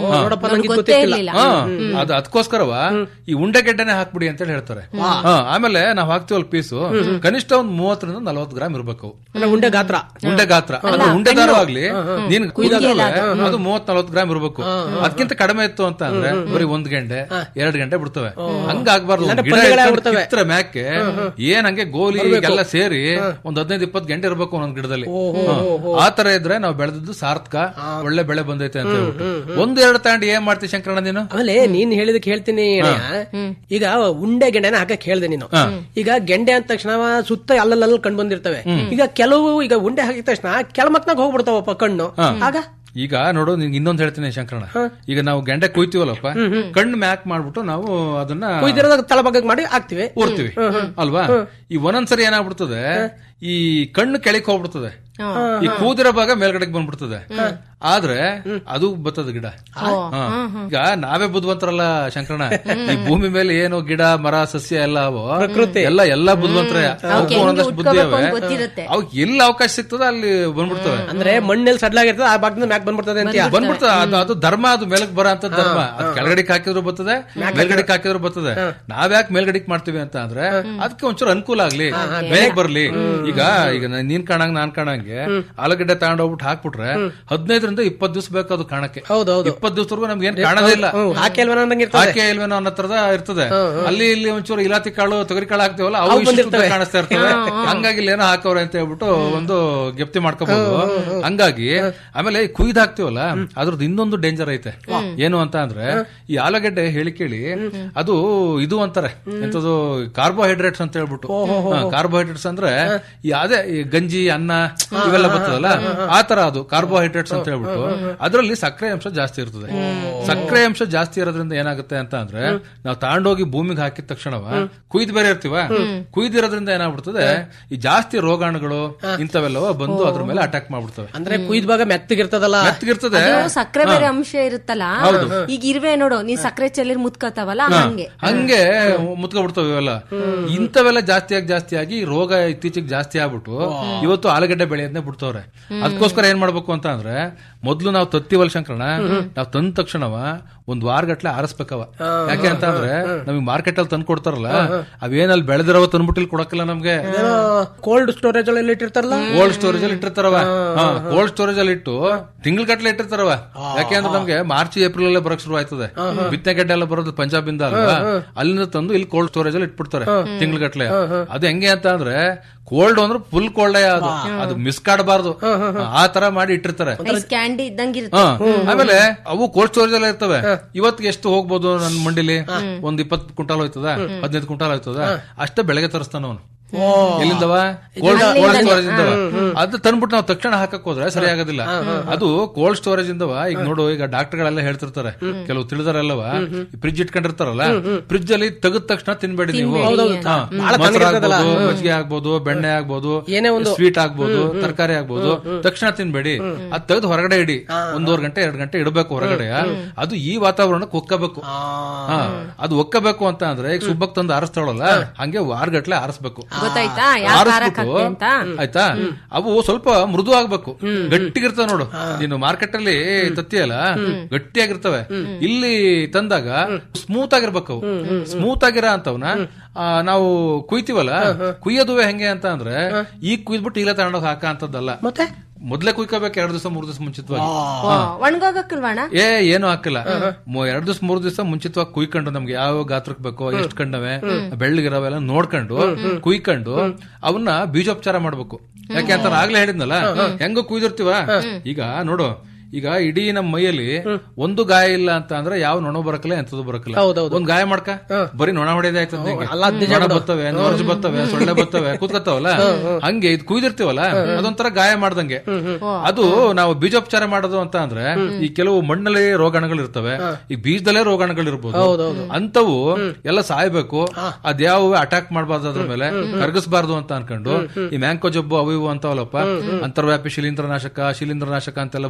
S20: ಹಾ.
S19: ನೋಡಪ್ಪ
S21: ನನ್ಗೆ
S19: ನಂಗೆ
S21: ಗೊತ್ತೇ
S19: ಗೊತ್ತಿಲ್ಲ
S21: ಇರ್ಲಿಲ್ಲ.
S20: ಹಾ, ಅದು ಅದಕ್ಕೋಸ್ಕರವ ಈ ಉಂಡೆ ಗೆಡ್ಡೆನೆ ಹಾಕ್ಬಿಡಿ ಅಂತ ಹೇಳಿ ಹೇಳ್ತಾರೆ ಹಾ, ಆಮೇಲೆ ನಾವ್ ಹಾಕ್ತಿವಲ್ಲ ಪೀಸು ಕನಿಷ್ಠ ಒಂದ್ ಮೂವತ್ತರಿಂದ ನಲವತ್ತು ಗ್ರಾಮ್ ಇರ್ಬೇಕು ಅವು.
S19: ಅಂದ್ರೆ ಉಂಡೆ ಗಾತ್ರ
S20: ಉಂಡೆ ಗಾತ್ರ ಅಂದ್ರೆ ಉಂಡೆ ದಾರ ಆಗ್ಲಿ ನೀನ್
S21: ಕುಯ್ದಾದ್ಮೇಲೆ
S20: ಕುಯ್ದಾದ್ಮೇಲೆ ಅದು ಮೂವತ್ ನಲವತ್ತು ಗ್ರಾಮ್ ಇರ್ಬೇಕು ಅದಕ್ಕಿಂತ ಕಡಿಮೆ ಇತ್ತು ಅಂತ ಅಂದ್ರೆ ಬರೀ ಒಂದ್ ಗಂಟೆ ಎರಡ್ ಗಂಟೆ ಬಿಡ್ತವೆ ಹಂಗ ಆಗ್ಬಾರ್ದು ಒಂದ್ ಗಿಡ
S19: ಪಲ್ಯಗಳೇ
S20: ಇಟ್ಕೊಂಡು
S19: ಆಗ್ಬಿಡ್ತವೆ.
S20: ಕಿತ್ರೆ ಮ್ಯಾಕೆ ಏನ್ ಹಂಗೆ ಗೋಲಿ ಎಲ್ಲ ಸೇರಿ ಒಂದ್ ಹದಿನೈದು ಇಪ್ಪತ್ತು ಗಂಟೆ ಇರ್ಬೇಕು ಒಂದೊಂದ್ ಗಿಡದಲ್ಲಿ ಹಾ. ಆ ತರ ಇದ್ರೆ ನಾವು ಬೆಳೆದಿದ್ದು ಸಾರ್ಥಕ ಒಳ್ಳೆ ಬೆಳೆ ಬಂದೈತೆ ಅಂತ ಹೇಳ್ಬಿಟ್ಟು ಒಂದ್ ಎರಡು ತಾಂಡಿ ಏನ್ ಮಾಡ್ತೀವಿ ಶಂಕರಣ್ಣ ನೀನು
S19: ಆಮೇಲೆ ನೀನ್ ಹೇಳಿದಕ್ಕೆ ಹೇಳ್ತೀನಿ ಅಣ್ಣಯ್ಯ. ಈಗ ಉಂಡೆ ಗೆಂಡೆನ ಹಾಕಕ್ ಹೇಳ್ದೆ ನೀನು
S20: ಹಾ.
S19: ಈಗ ಗೆಂಡೆ ಅಂದ ತಕ್ಷಣ ಸುತ್ತ ಅಲ್ಲಲ್ಲಿ ಕಂಡು ಬಂದಿರ್ತವೆ ಈಗ ಕೆಲವು ಈಗ ಉಂಡೆ ಹಾಕಿದ ತಕ್ಷಣ ಕೆಳಮಕ್ನಾಗ ಹೋಗ್ಬಿಡ್ತಾವಪ್ಪ ಕಣ್ಣು ಆಗ
S20: ಈಗ ನೋಡು ನಿನ್ಗೆ ಇನ್ನೊಂದ್ ಹೇಳ್ತೀನಿ ಶಂಕರಣ್ಣ ಈಗ ನಾವು ಗೆಂಡೆ ಕುಯ್ತೀವಲ್ಲಪ್ಪ ಕಣ್ಣು ಮ್ಯಾಕ್ ಮಾಡ್ಬಿಟ್ಟು ನಾವು ಅದನ್ನ
S19: ಕುಯ್ದಿರೋದಾಗ ತಳಬಗ್ಗ ಮಾಡಿ ಹಾಕ್ತಿವಿ
S20: ಊರ್ತೀವಿ ಅಲ್ವಾ ಈ ಒಂದೊಂದ್ಸರಿ ಏನಾಗ್ಬಿಡ್ತದೆ ಈ ಕಣ್ಣು ಕೆಳಕ್ ಹೋಗ್ಬಿಡ್ತದೆ ಈ ಕೂದಿರೋ ಭಾಗ ಮೇಲ್ಗಡೆಗೆ ಬಂದ್ಬಿಡ್ತದೆ ಆದ್ರೆ ಅದು ಬರ್ತದೆ ಗಿಡ ಹಾ. ಈಗ ನಾವೇ ಬುದ್ಧಿವಂತರಲ್ಲ ಶಂಕರಣ್ಣ ಈ ಭೂಮಿ ಮೇಲೆ ಏನು ಗಿಡ ಮರ ಸಸ್ಯ ಎಲ್ಲ ಅವು ಎಲ್ಲ ಎಲ್ಲ ಬುದ್ಧಿವಂತರೇ ಅವಕ್ಕೂ ಒಂದಷ್ಟು ಬುದ್ಧಿ
S21: ಉಟ್ಕೋಬೇಕು
S20: ಅವೆ
S21: ಅಂತ ಗೊತ್ತಿರುತ್ತೆ.
S20: ಅವಕ್ ಎಲ್ಲಿ ಅವಕಾಶ ಸಿಗ್ತದೆ ಅಲ್ಲಿ ಬಂದ್ಬಿಡ್ತವೆ
S19: ಅಂದ್ರೆ ಮಣ್ಣಲ್ಲಿ ಸಡ್ಲಾಗಿರ್ತದೆ ಆ ಭಾಗದಿಂದ ಮ್ಯಾಕ್ ಬಂದ್ಬಿಡ್ತದೆ ಅಂತ
S20: ಬಂದ್ಬಿಡ್ತದೆ ಅದು ಅದು ಧರ್ಮ ಅದು ಮೇಲಕ್ ಬರೋ ಅಂತ ಧರ್ಮ ಅದು ಕೆಳಗಡೆಗೆ ಹಾಕಿದ್ರು ಬರ್ತದೆ ಮೇಲ್ಗಡೆಗೆ ಹಾಕಿದ್ರು ಬರ್ತದೆ ನಾವ್ಯಾಕೆ ಮೇಲ್ಗಡೆಗೆ ಮಾಡ್ತೀವಿ ಅಂತ ಅಂದ್ರೆ ಅದಕ್ಕೆ ಒಂಚೂರು ಅನುಕೂಲ ಆಗ್ಲಿ ಬೇಗ ಬರ್ಲಿ ಈಗ ಈಗ ನ- ನೀನ್ ಕಾಣಂಗ್ ನಾನ್ ಕಾಣಂಗೆ ಆಲೂಗಡ್ಡೆ ತಗೊಂಡ್ ಹೋಗ್ಬಿಟ್ಟು ಹಾಕ್ಬಿಟ್ರೆ ಹದಿನೈದರಿಂದ ಇಪ್ಪತ್ತು ದಿವಸ ಬೇಕು ಅದು ಕಾಣಕ್ಕೆ
S19: ಹೌದೌದು
S20: ಇಪ್ಪತ್ತು ದಿವಸವರೆಗೂ ನಮ್ಗೆ ಏನ್ ಕಾಣದೇ ಇಲ್ಲ
S19: ಹಾಕಿ ಅಲ್ವಾ ಅನ್ನಂಗೆ ಇರ್ತದೆ
S20: ಹಾಕಿ ಇಲ್ವೇನೋ ಅನ್ನೋ ತರದ ಇರ್ತದೆ ಅಲ್ಲಿ ಇಲ್ಲಿ ಒಂಚೂರು ಇಲಾತಿ ಕಾಳು ತೊಗರಿ ಕಾಳು ಹಾಕ್ತಿವಲ್ಲ ಅವು
S19: ಅವು
S20: ಇಷ್ಟು
S19: ಬಂದಿರ್ತವೆ.
S20: ಉದ್ದ ಕಾಣಿಸ್ತಾ ಇರ್ತವೆ ಹಂಗಾಗಿ ಇಲ್ಲಿ ಏನೋ ಹಾಕವ್ರೆ ಅಂತ ಹೇಳ್ಬಿಟ್ಟು ಒಂದು ಗೆಪ್ತಿ ಮಾಡ್ಕೋಬಹುದು ಹಂಗಾಗಿ ಆಮೇಲೆ ಈ ಕುಯ್ದು ಹಾಕ್ತಿವಲ್ಲ ಅದ್ರದ್ದು ಇನ್ನೊಂದು ಡೇಂಜರ್ ಐತೆ ಏನು ಅಂತ ಅಂದ್ರೆ ಈ ಆಲೂಗಡ್ಡೆ ಹೇಳಿ ಕೇಳಿ ಅದು ಇದು ಅಂತಾರೆ ಎಂತದು ಕಾರ್ಬೋಹೈಡ್ರೇಟ್ಸ್ ಅಂತ ಹೇಳ್ಬಿಟ್ಟು ಕಾರ್ಬೋಹೈಡ್ರೇಟ್ಸ್ ಅಂದ್ರೆ ಈ ಅದೇ ಈ ಗಂಜಿ ಅನ್ನ ಇವೆಲ್ಲ ಬರ್ತದಲ್ಲ ಆ ತರ ಅದು ಕಾರ್ಬೋಹೈಡ್ರೇಟ್ಸ್ ಅಂತ ಹೇಳ್ಬಿಟ್ಟು ಅದರಲ್ಲಿ ಸಕ್ಕರೆ ಅಂಶ ಜಾಸ್ತಿ ಇರ್ತದೆ ಸಕ್ಕರೆ ಅಂಶ ಜಾಸ್ತಿ ಇರೋದ್ರಿಂದ ಏನಾಗುತ್ತೆ ಅಂತ ಅಂದ್ರೆ ನಾವು ತಗೊಂಡೋಗಿ ಭೂಮಿಗೆ ಹಾಕಿದ ತಕ್ಷಣವ ಕುಯ್ದು ಬೇರೆ ಇರ್ತೀವ ಕುಯ್ದಿರೋದ್ರಿಂದ ಏನಾಗ್ಬಿಡ್ತದೆ ಈ ಜಾಸ್ತಿ ರೋಗಾಣುಗಳು ಇಂಥವೆಲ್ಲವ ಬಂದು ಅದ್ರ ಮೇಲೆ ಅಟ್ಯಾಕ್ ಮಾಡ್ಬಿಡ್ತವೆ
S19: ಅಂದ್ರೆ ಕುಯ್ದ ಭಾಗ ಮೆತ್ತಗಿರ್ತದಲ್ಲ
S20: ಮೆತ್ತಗಿರ್ತದೆ
S21: ಅದು ಸಕ್ಕರೆ ಬೇರೆ ಅಂಶ ಇರುತ್ತಲ್ಲ ಈಗ ಇರುವೆ ನೋಡು ನೀ ಸಕ್ಕರೆ ಚೆಲ್ಲಿರ್ ಮುತ್ಕೋತಾವಲ್ಲ ಹಂಗೆ
S20: ಹಂಗೆ ಮುತ್ಕೊಬಿಡ್ತಾವ ಇವೆಲ್ಲ ಇಂಥವೆಲ್ಲ ಜಾಸ್ತಿ ಆಗಿ ಜಾಸ್ತಿ ಆಗಿ ಈ ರೋಗ ಇತ್ತೀಚೆಗೆ ಜಾಸ್ತಿ ಆಗ್ಬಿಟ್ಟು ಇವತ್ತು ಆಲೂಗಡ್ಡೆ ಬೆಳೆಯನ್ನೇ ಬಿಡ್ತವ್ರೆ ಅದಕ್ಕೋಸ್ಕರ ಏನ್ ಮಾಡ್ಬೇಕು ಅಂತ ಅಂದ್ರೆ ಮೊದ್ಲು ನಾವು ತತ್ತಿವಲ್ ಶಂಕರಣ ನಾವ್ ತಂದ ತಕ್ಷಣವ ಒಂದ್ ವಾರ ಗಟ್ಲೆ ಆರಿಸ್ಬೇಕವ ಯಾಕೆ ಅಂತ ಅಂದ್ರೆ ನಮಗೆ ಮಾರ್ಕೆಟ್ ಅಲ್ಲಿ ತಂದು ಕೊಡ್ತಾರಲ್ಲ ಅವೇನಲ್ಲಿ ಬೆಳೆದಿರವ ತಂದ್ಬಿಟ್ಟಿಲ್ ಕೊಡಕ್ಕಿಲ್ಲ ನಮ್ಗೆ
S19: ಕೋಲ್ಡ್ ಸ್ಟೋರೇಜ್ ಅಲ್ಲಿ ಇಟ್ಟಿರ್ತಾರಲ್ಲ
S20: ಕೋಲ್ಡ್ ಸ್ಟೋರೇಜ್ ಅಲ್ಲಿ ಇಟ್ಟಿರ್ತಾರವ ಕೋಲ್ಡ್ ಸ್ಟೋರೇಜ್ ಅಲ್ಲಿ ಇಟ್ಟು ತಿಂಗಳ ಗಟ್ಲೆ ಇಟ್ಟಿರ್ತಾರವ ಯಾಕೆ ಅಂದ್ರೆ ನಮ್ಗೆ ಮಾರ್ಚ್ ಏಪ್ರಿಲ್ ಅಲ್ಲೇ ಬರಕ್ ಶುರು ಆಯ್ತದೆ ಬಿತ್ತನೆ ಗಡ್ಡೆ ಎಲ್ಲ ಬರೋದು ಪಂಜಾಬ್ ಇಂದ ಅಲ್ವಾ ಅಲ್ಲಿಂದ ತಂದು ಇಲ್ಲಿ ಕೋಲ್ಡ್ ಸ್ಟೋರೇಜ್ ಅಲ್ಲಿ ಇಟ್ಬಿಡ್ತಾರೆ ತಿಂಗಳ ಗಟ್ಲೆ ಅದು ಹೆಂಗೆ ಅಂತ ಅಂದ್ರೆ ಕೋಲ್ಡ್ ಅಂದ್ರೆ ಫುಲ್ ಕೋಲ್ಡ್ ಅದು ಅದು ಮಿಸ್ ಕಾಡಬಾರ್ದು ಆ ತರ ಮಾಡಿ ಇಟ್ಟಿರ್ತಾರೆ
S21: ಐಸ್ ಕ್ಯಾಂಡಿ ಇದ್ದಂಗಿರುತ್ತೆ
S20: ಹಾ. ಆಮೇಲೆ ಅವು ಕೋಲ್ಡ್ ಸ್ಟೋರೇಜ್ ಎಲ್ಲ ಇರ್ತವೆ ಇವತ್ತಿಗೆ ಎಷ್ಟು ಹೋಗ್ಬೋದು ನನ್ನ ಮಂಡಿಲಿ ಒಂದ್ ಇಪ್ಪತ್ತು ಕ್ವಿಂಟಾಲ್ ಹೋಯ್ತದ ಹದಿನೈದು ಕ್ವಿಂಟಾಲ್ ಹೋಯ್ತದ ಅಷ್ಟೇ ಬೆಳಗ್ಗೆ ತರಿಸ್ತಾನ ಅವನು ಎಲ್ಲಿಂದವ ಕೋಲ್ಡ್ ಕೋಲ್ಡ್ ಸ್ಟೋರೇಜ್ ಇಂದವ ಅದು ತಂದ್ಬಿಟ್ಟು ನಾವು ತಕ್ಷಣ ಹಾಕಕ್ ಹೋದ್ರೆ ಸರಿ ಆಗೋದಿಲ್ಲ ಅದು ಕೋಲ್ಡ್ ಸ್ಟೋರೇಜ್ ಇಂದವ ಈಗ ನೋಡು ಈಗ ಡಾಕ್ಟರ್ಗಳೆಲ್ಲ ಹೇಳ್ತಿರ್ತಾರೆ ಕೆಲವು ತಿಳಿದಾರೆಲ್ಲವ ಫ್ರಿಜ್ ಇಟ್ಕೊಂಡಿರ್ತಾರಲ್ಲ ಫ್ರಿಜ್ ಅಲ್ಲಿ ತೆಗೆದ ತಕ್ಷಣ ತಿನ್ಬೇಡಿ ನೀವು ಹಾ. ಮೊಸರು ಆಗ್ಬೋದು ಮಜ್ಜಿಗೆ ಆಗ್ಬೋದು ಬೆಣ್ಣೆ ಆಗ್ಬೋದು
S19: ಏನೇ ಒಂದು
S20: ಸ್ವೀಟ್ ಆಗ್ಬೋದು ತರಕಾರಿ ಆಗ್ಬೋದು ತಕ್ಷಣ ತಿನ್ಬೇಡಿ ಅದ್ ತೆಗೆದು ಹೊರಗಡೆ ಇಡಿ ಒಂದೂವರೆ ಗಂಟೆ ಎರಡು ಗಂಟೆ ಇಡಬೇಕು ಹೊರಗಡೆ ಅದು ಈ ವಾತಾವರಣಕ್ಕೆ ಒಕ್ಕಬೇಕು ಹಾ. ಅದು ಒಕ್ಕಬೇಕು ಅಂತ ಅಂದ್ರೆ ಈಗ ಸುಬ್ಬಕ್ ತಂದು ಆರಿಸ್ತಾಳಲ್ಲ ಹಂಗೆ ವಾರಗಟ್ಲೆ ಆರಿಸ್ಬೇಕು
S21: ಗೊತ್ತಾಯ್ತಾ ಯಾವ ಖಾರ
S20: ಆರಿಸ್ಬಿಟ್ಟು
S21: ಹಾಕ್ತೆ ಅಂತ
S20: ಆಯ್ತಾ ಅವು ಸ್ವಲ್ಪ ಮೃದು ಆಗ್ಬೇಕು ಗಟ್ಟಿಗಿರ್ತವೆ ನೋಡು ನೀನು ಮಾರ್ಕೆಟ್ ಅಲ್ಲಿ ತತ್ತಿಯಲ್ಲ ಗಟ್ಟಿಯಾಗಿರ್ತವೆ ಇಲ್ಲಿ ತಂದಾಗ ಸ್ಮೂತ್ ಆಗಿರ್ಬೇಕು ಅವು ಸ್ಮೂತ್ ಆಗಿರೋ ಅಂತವನ್ನ ಆ, ನಾವು ಕುಯ್ತೀವಲ್ಲ ಕುಯ್ಯೋದುವೆ ಹೆಂಗೆ ಅಂತ ಅಂದ್ರೆ ಈಗ ಕುಯ್ದ್ಬಿಟ್ಟು ಈಗಲೇ ತಗೊಂಡೋಗಿ ಹಾಕ ಅಂತದ್ದಲ್ಲ
S19: ಮತ್ತೆ
S20: ಮೊದ್ಲೇ ಕುಯ್ಕೋಬೇಕು ಎರಡು ದಿವಸ ಮೂರು ದಿವಸ ಮುಂಚಿತವಾಗಿ ಹಾ.
S21: ಒಣಗೋಗಕ್ಕಿಲ್ವಾಣ
S20: ಏ ಏನು ಹಾಕಿಲ್ಲ ಮು- ಎರಡ್ ದಿವಸ ಮೂರ್ ದಿವಸ ಮುಂಚಿತವಾಗಿ ಕುಯ್ಕೊಂಡು ನಮ್ಗೆ ಯಾವ ಗಾತ್ರಕ್ಕೆ ಬೇಕೋ ಎಷ್ಟ್ ಕಂಡವೆ ಬೆಳ್ಳಗಿರವೆಲ್ಲ ನೋಡ್ಕೊಂಡು ಕುಯ್ಕೊಂಡು ಅವನ್ನ ಬೀಜೋಪಚಾರ ಮಾಡ್ಬೇಕು ಯಾಕೆ ಅಂತ ನಾನ್ ಆಗ್ಲೇ ಹೇಳಿದ್ನಲ್ಲ ಹೆಂಗ ಕುಯ್ದಿರ್ತೀವ ಈಗ ನೋಡು ಈಗ ಇಡೀ ನಮ್ಮ ಮೈಯಲ್ಲಿ ಒಂದು ಗಾಯ ಇಲ್ಲ ಅಂತ ಅಂದ್ರೆ ಯಾವ ನೊಣ ಬರಕಲ್ಲ ಎಂತದ್ದು ಬರಕಲ್ಲ ಒಂದ್ ಗಾಯ ಮಾಡ್ಕ ಬರೀ ನೊಣ ಹೊಡೆದೇ ಆಯ್ತದ ನಿಂಗೆ. ನೊಣ ಬರ್ತವೆ ನೋರ್ಜ್ ಬರ್ತವೆ ಸೊಳ್ಳೆ ಬರ್ತವೆ ಕೂತ್ಕೊತಾವಲ್ಲ ಹಂಗೆ ಇದು ಕುಯ್ದಿರ್ತೀವಲ್ಲ ಅದೊಂಥರ ಗಾಯ ಮಾಡ್ದಂಗೆ ಅದು ನಾವು ಬೀಜೋಪಚಾರ ಮಾಡೋದು ಅಂತ ಅಂದ್ರೆ ಈ ಕೆಲವು ಮಣ್ಣಲ್ಲಿ ರೋಗಾಣುಗಳು ಇರ್ತವೆ ಈ ಬೀಜದಲ್ಲೇ ರೋಗಾಣುಗಳು ಇರ್ಬೋದು ಅಂತವು ಎಲ್ಲ ಸಾಯ್ಬೇಕು ಅದ್ಯಾವ ಅಟ್ಯಾಕ್ ಮಾಡಬಾರ್ದು ಅದ್ರ ಮೇಲೆ ಕರಗಿಸಬಾರ್ದು ಅಂತ ಅನ್ಕೊಂಡು ಈ ಮ್ಯಾಂಕೋ ಜಬ್ಬು ಅವು ಇವು ಅಂತಾವಲ್ಲಪ್ಪ ಅಂತರ್ವ್ಯಾಪಿ ಶಿಲೀಂಧ್ರನಾಶಕ ಶಿಲೀಂಧ್ರನಾಶಕ ಅಂತೆಲ್ಲ ಬರ್ತವೆ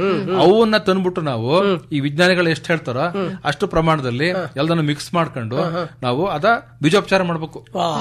S20: ಅವನ್ನ ತಂದ್ಬಿಟ್ಟು ನಾವು ಈ ವಿಜ್ಞಾನಿಗಳು ಎಷ್ಟು ಹೇಳ್ತಾರೋ ಅಷ್ಟು ಪ್ರಮಾಣದಲ್ಲಿ ಎಲ್ಲದನ್ನು ಮಿಕ್ಸ್ ಮಾಡ್ಕೊಂಡು ನಾವು ಅದ ಬೀಜೋಪಚಾರ ಮಾಡ್ಬೇಕು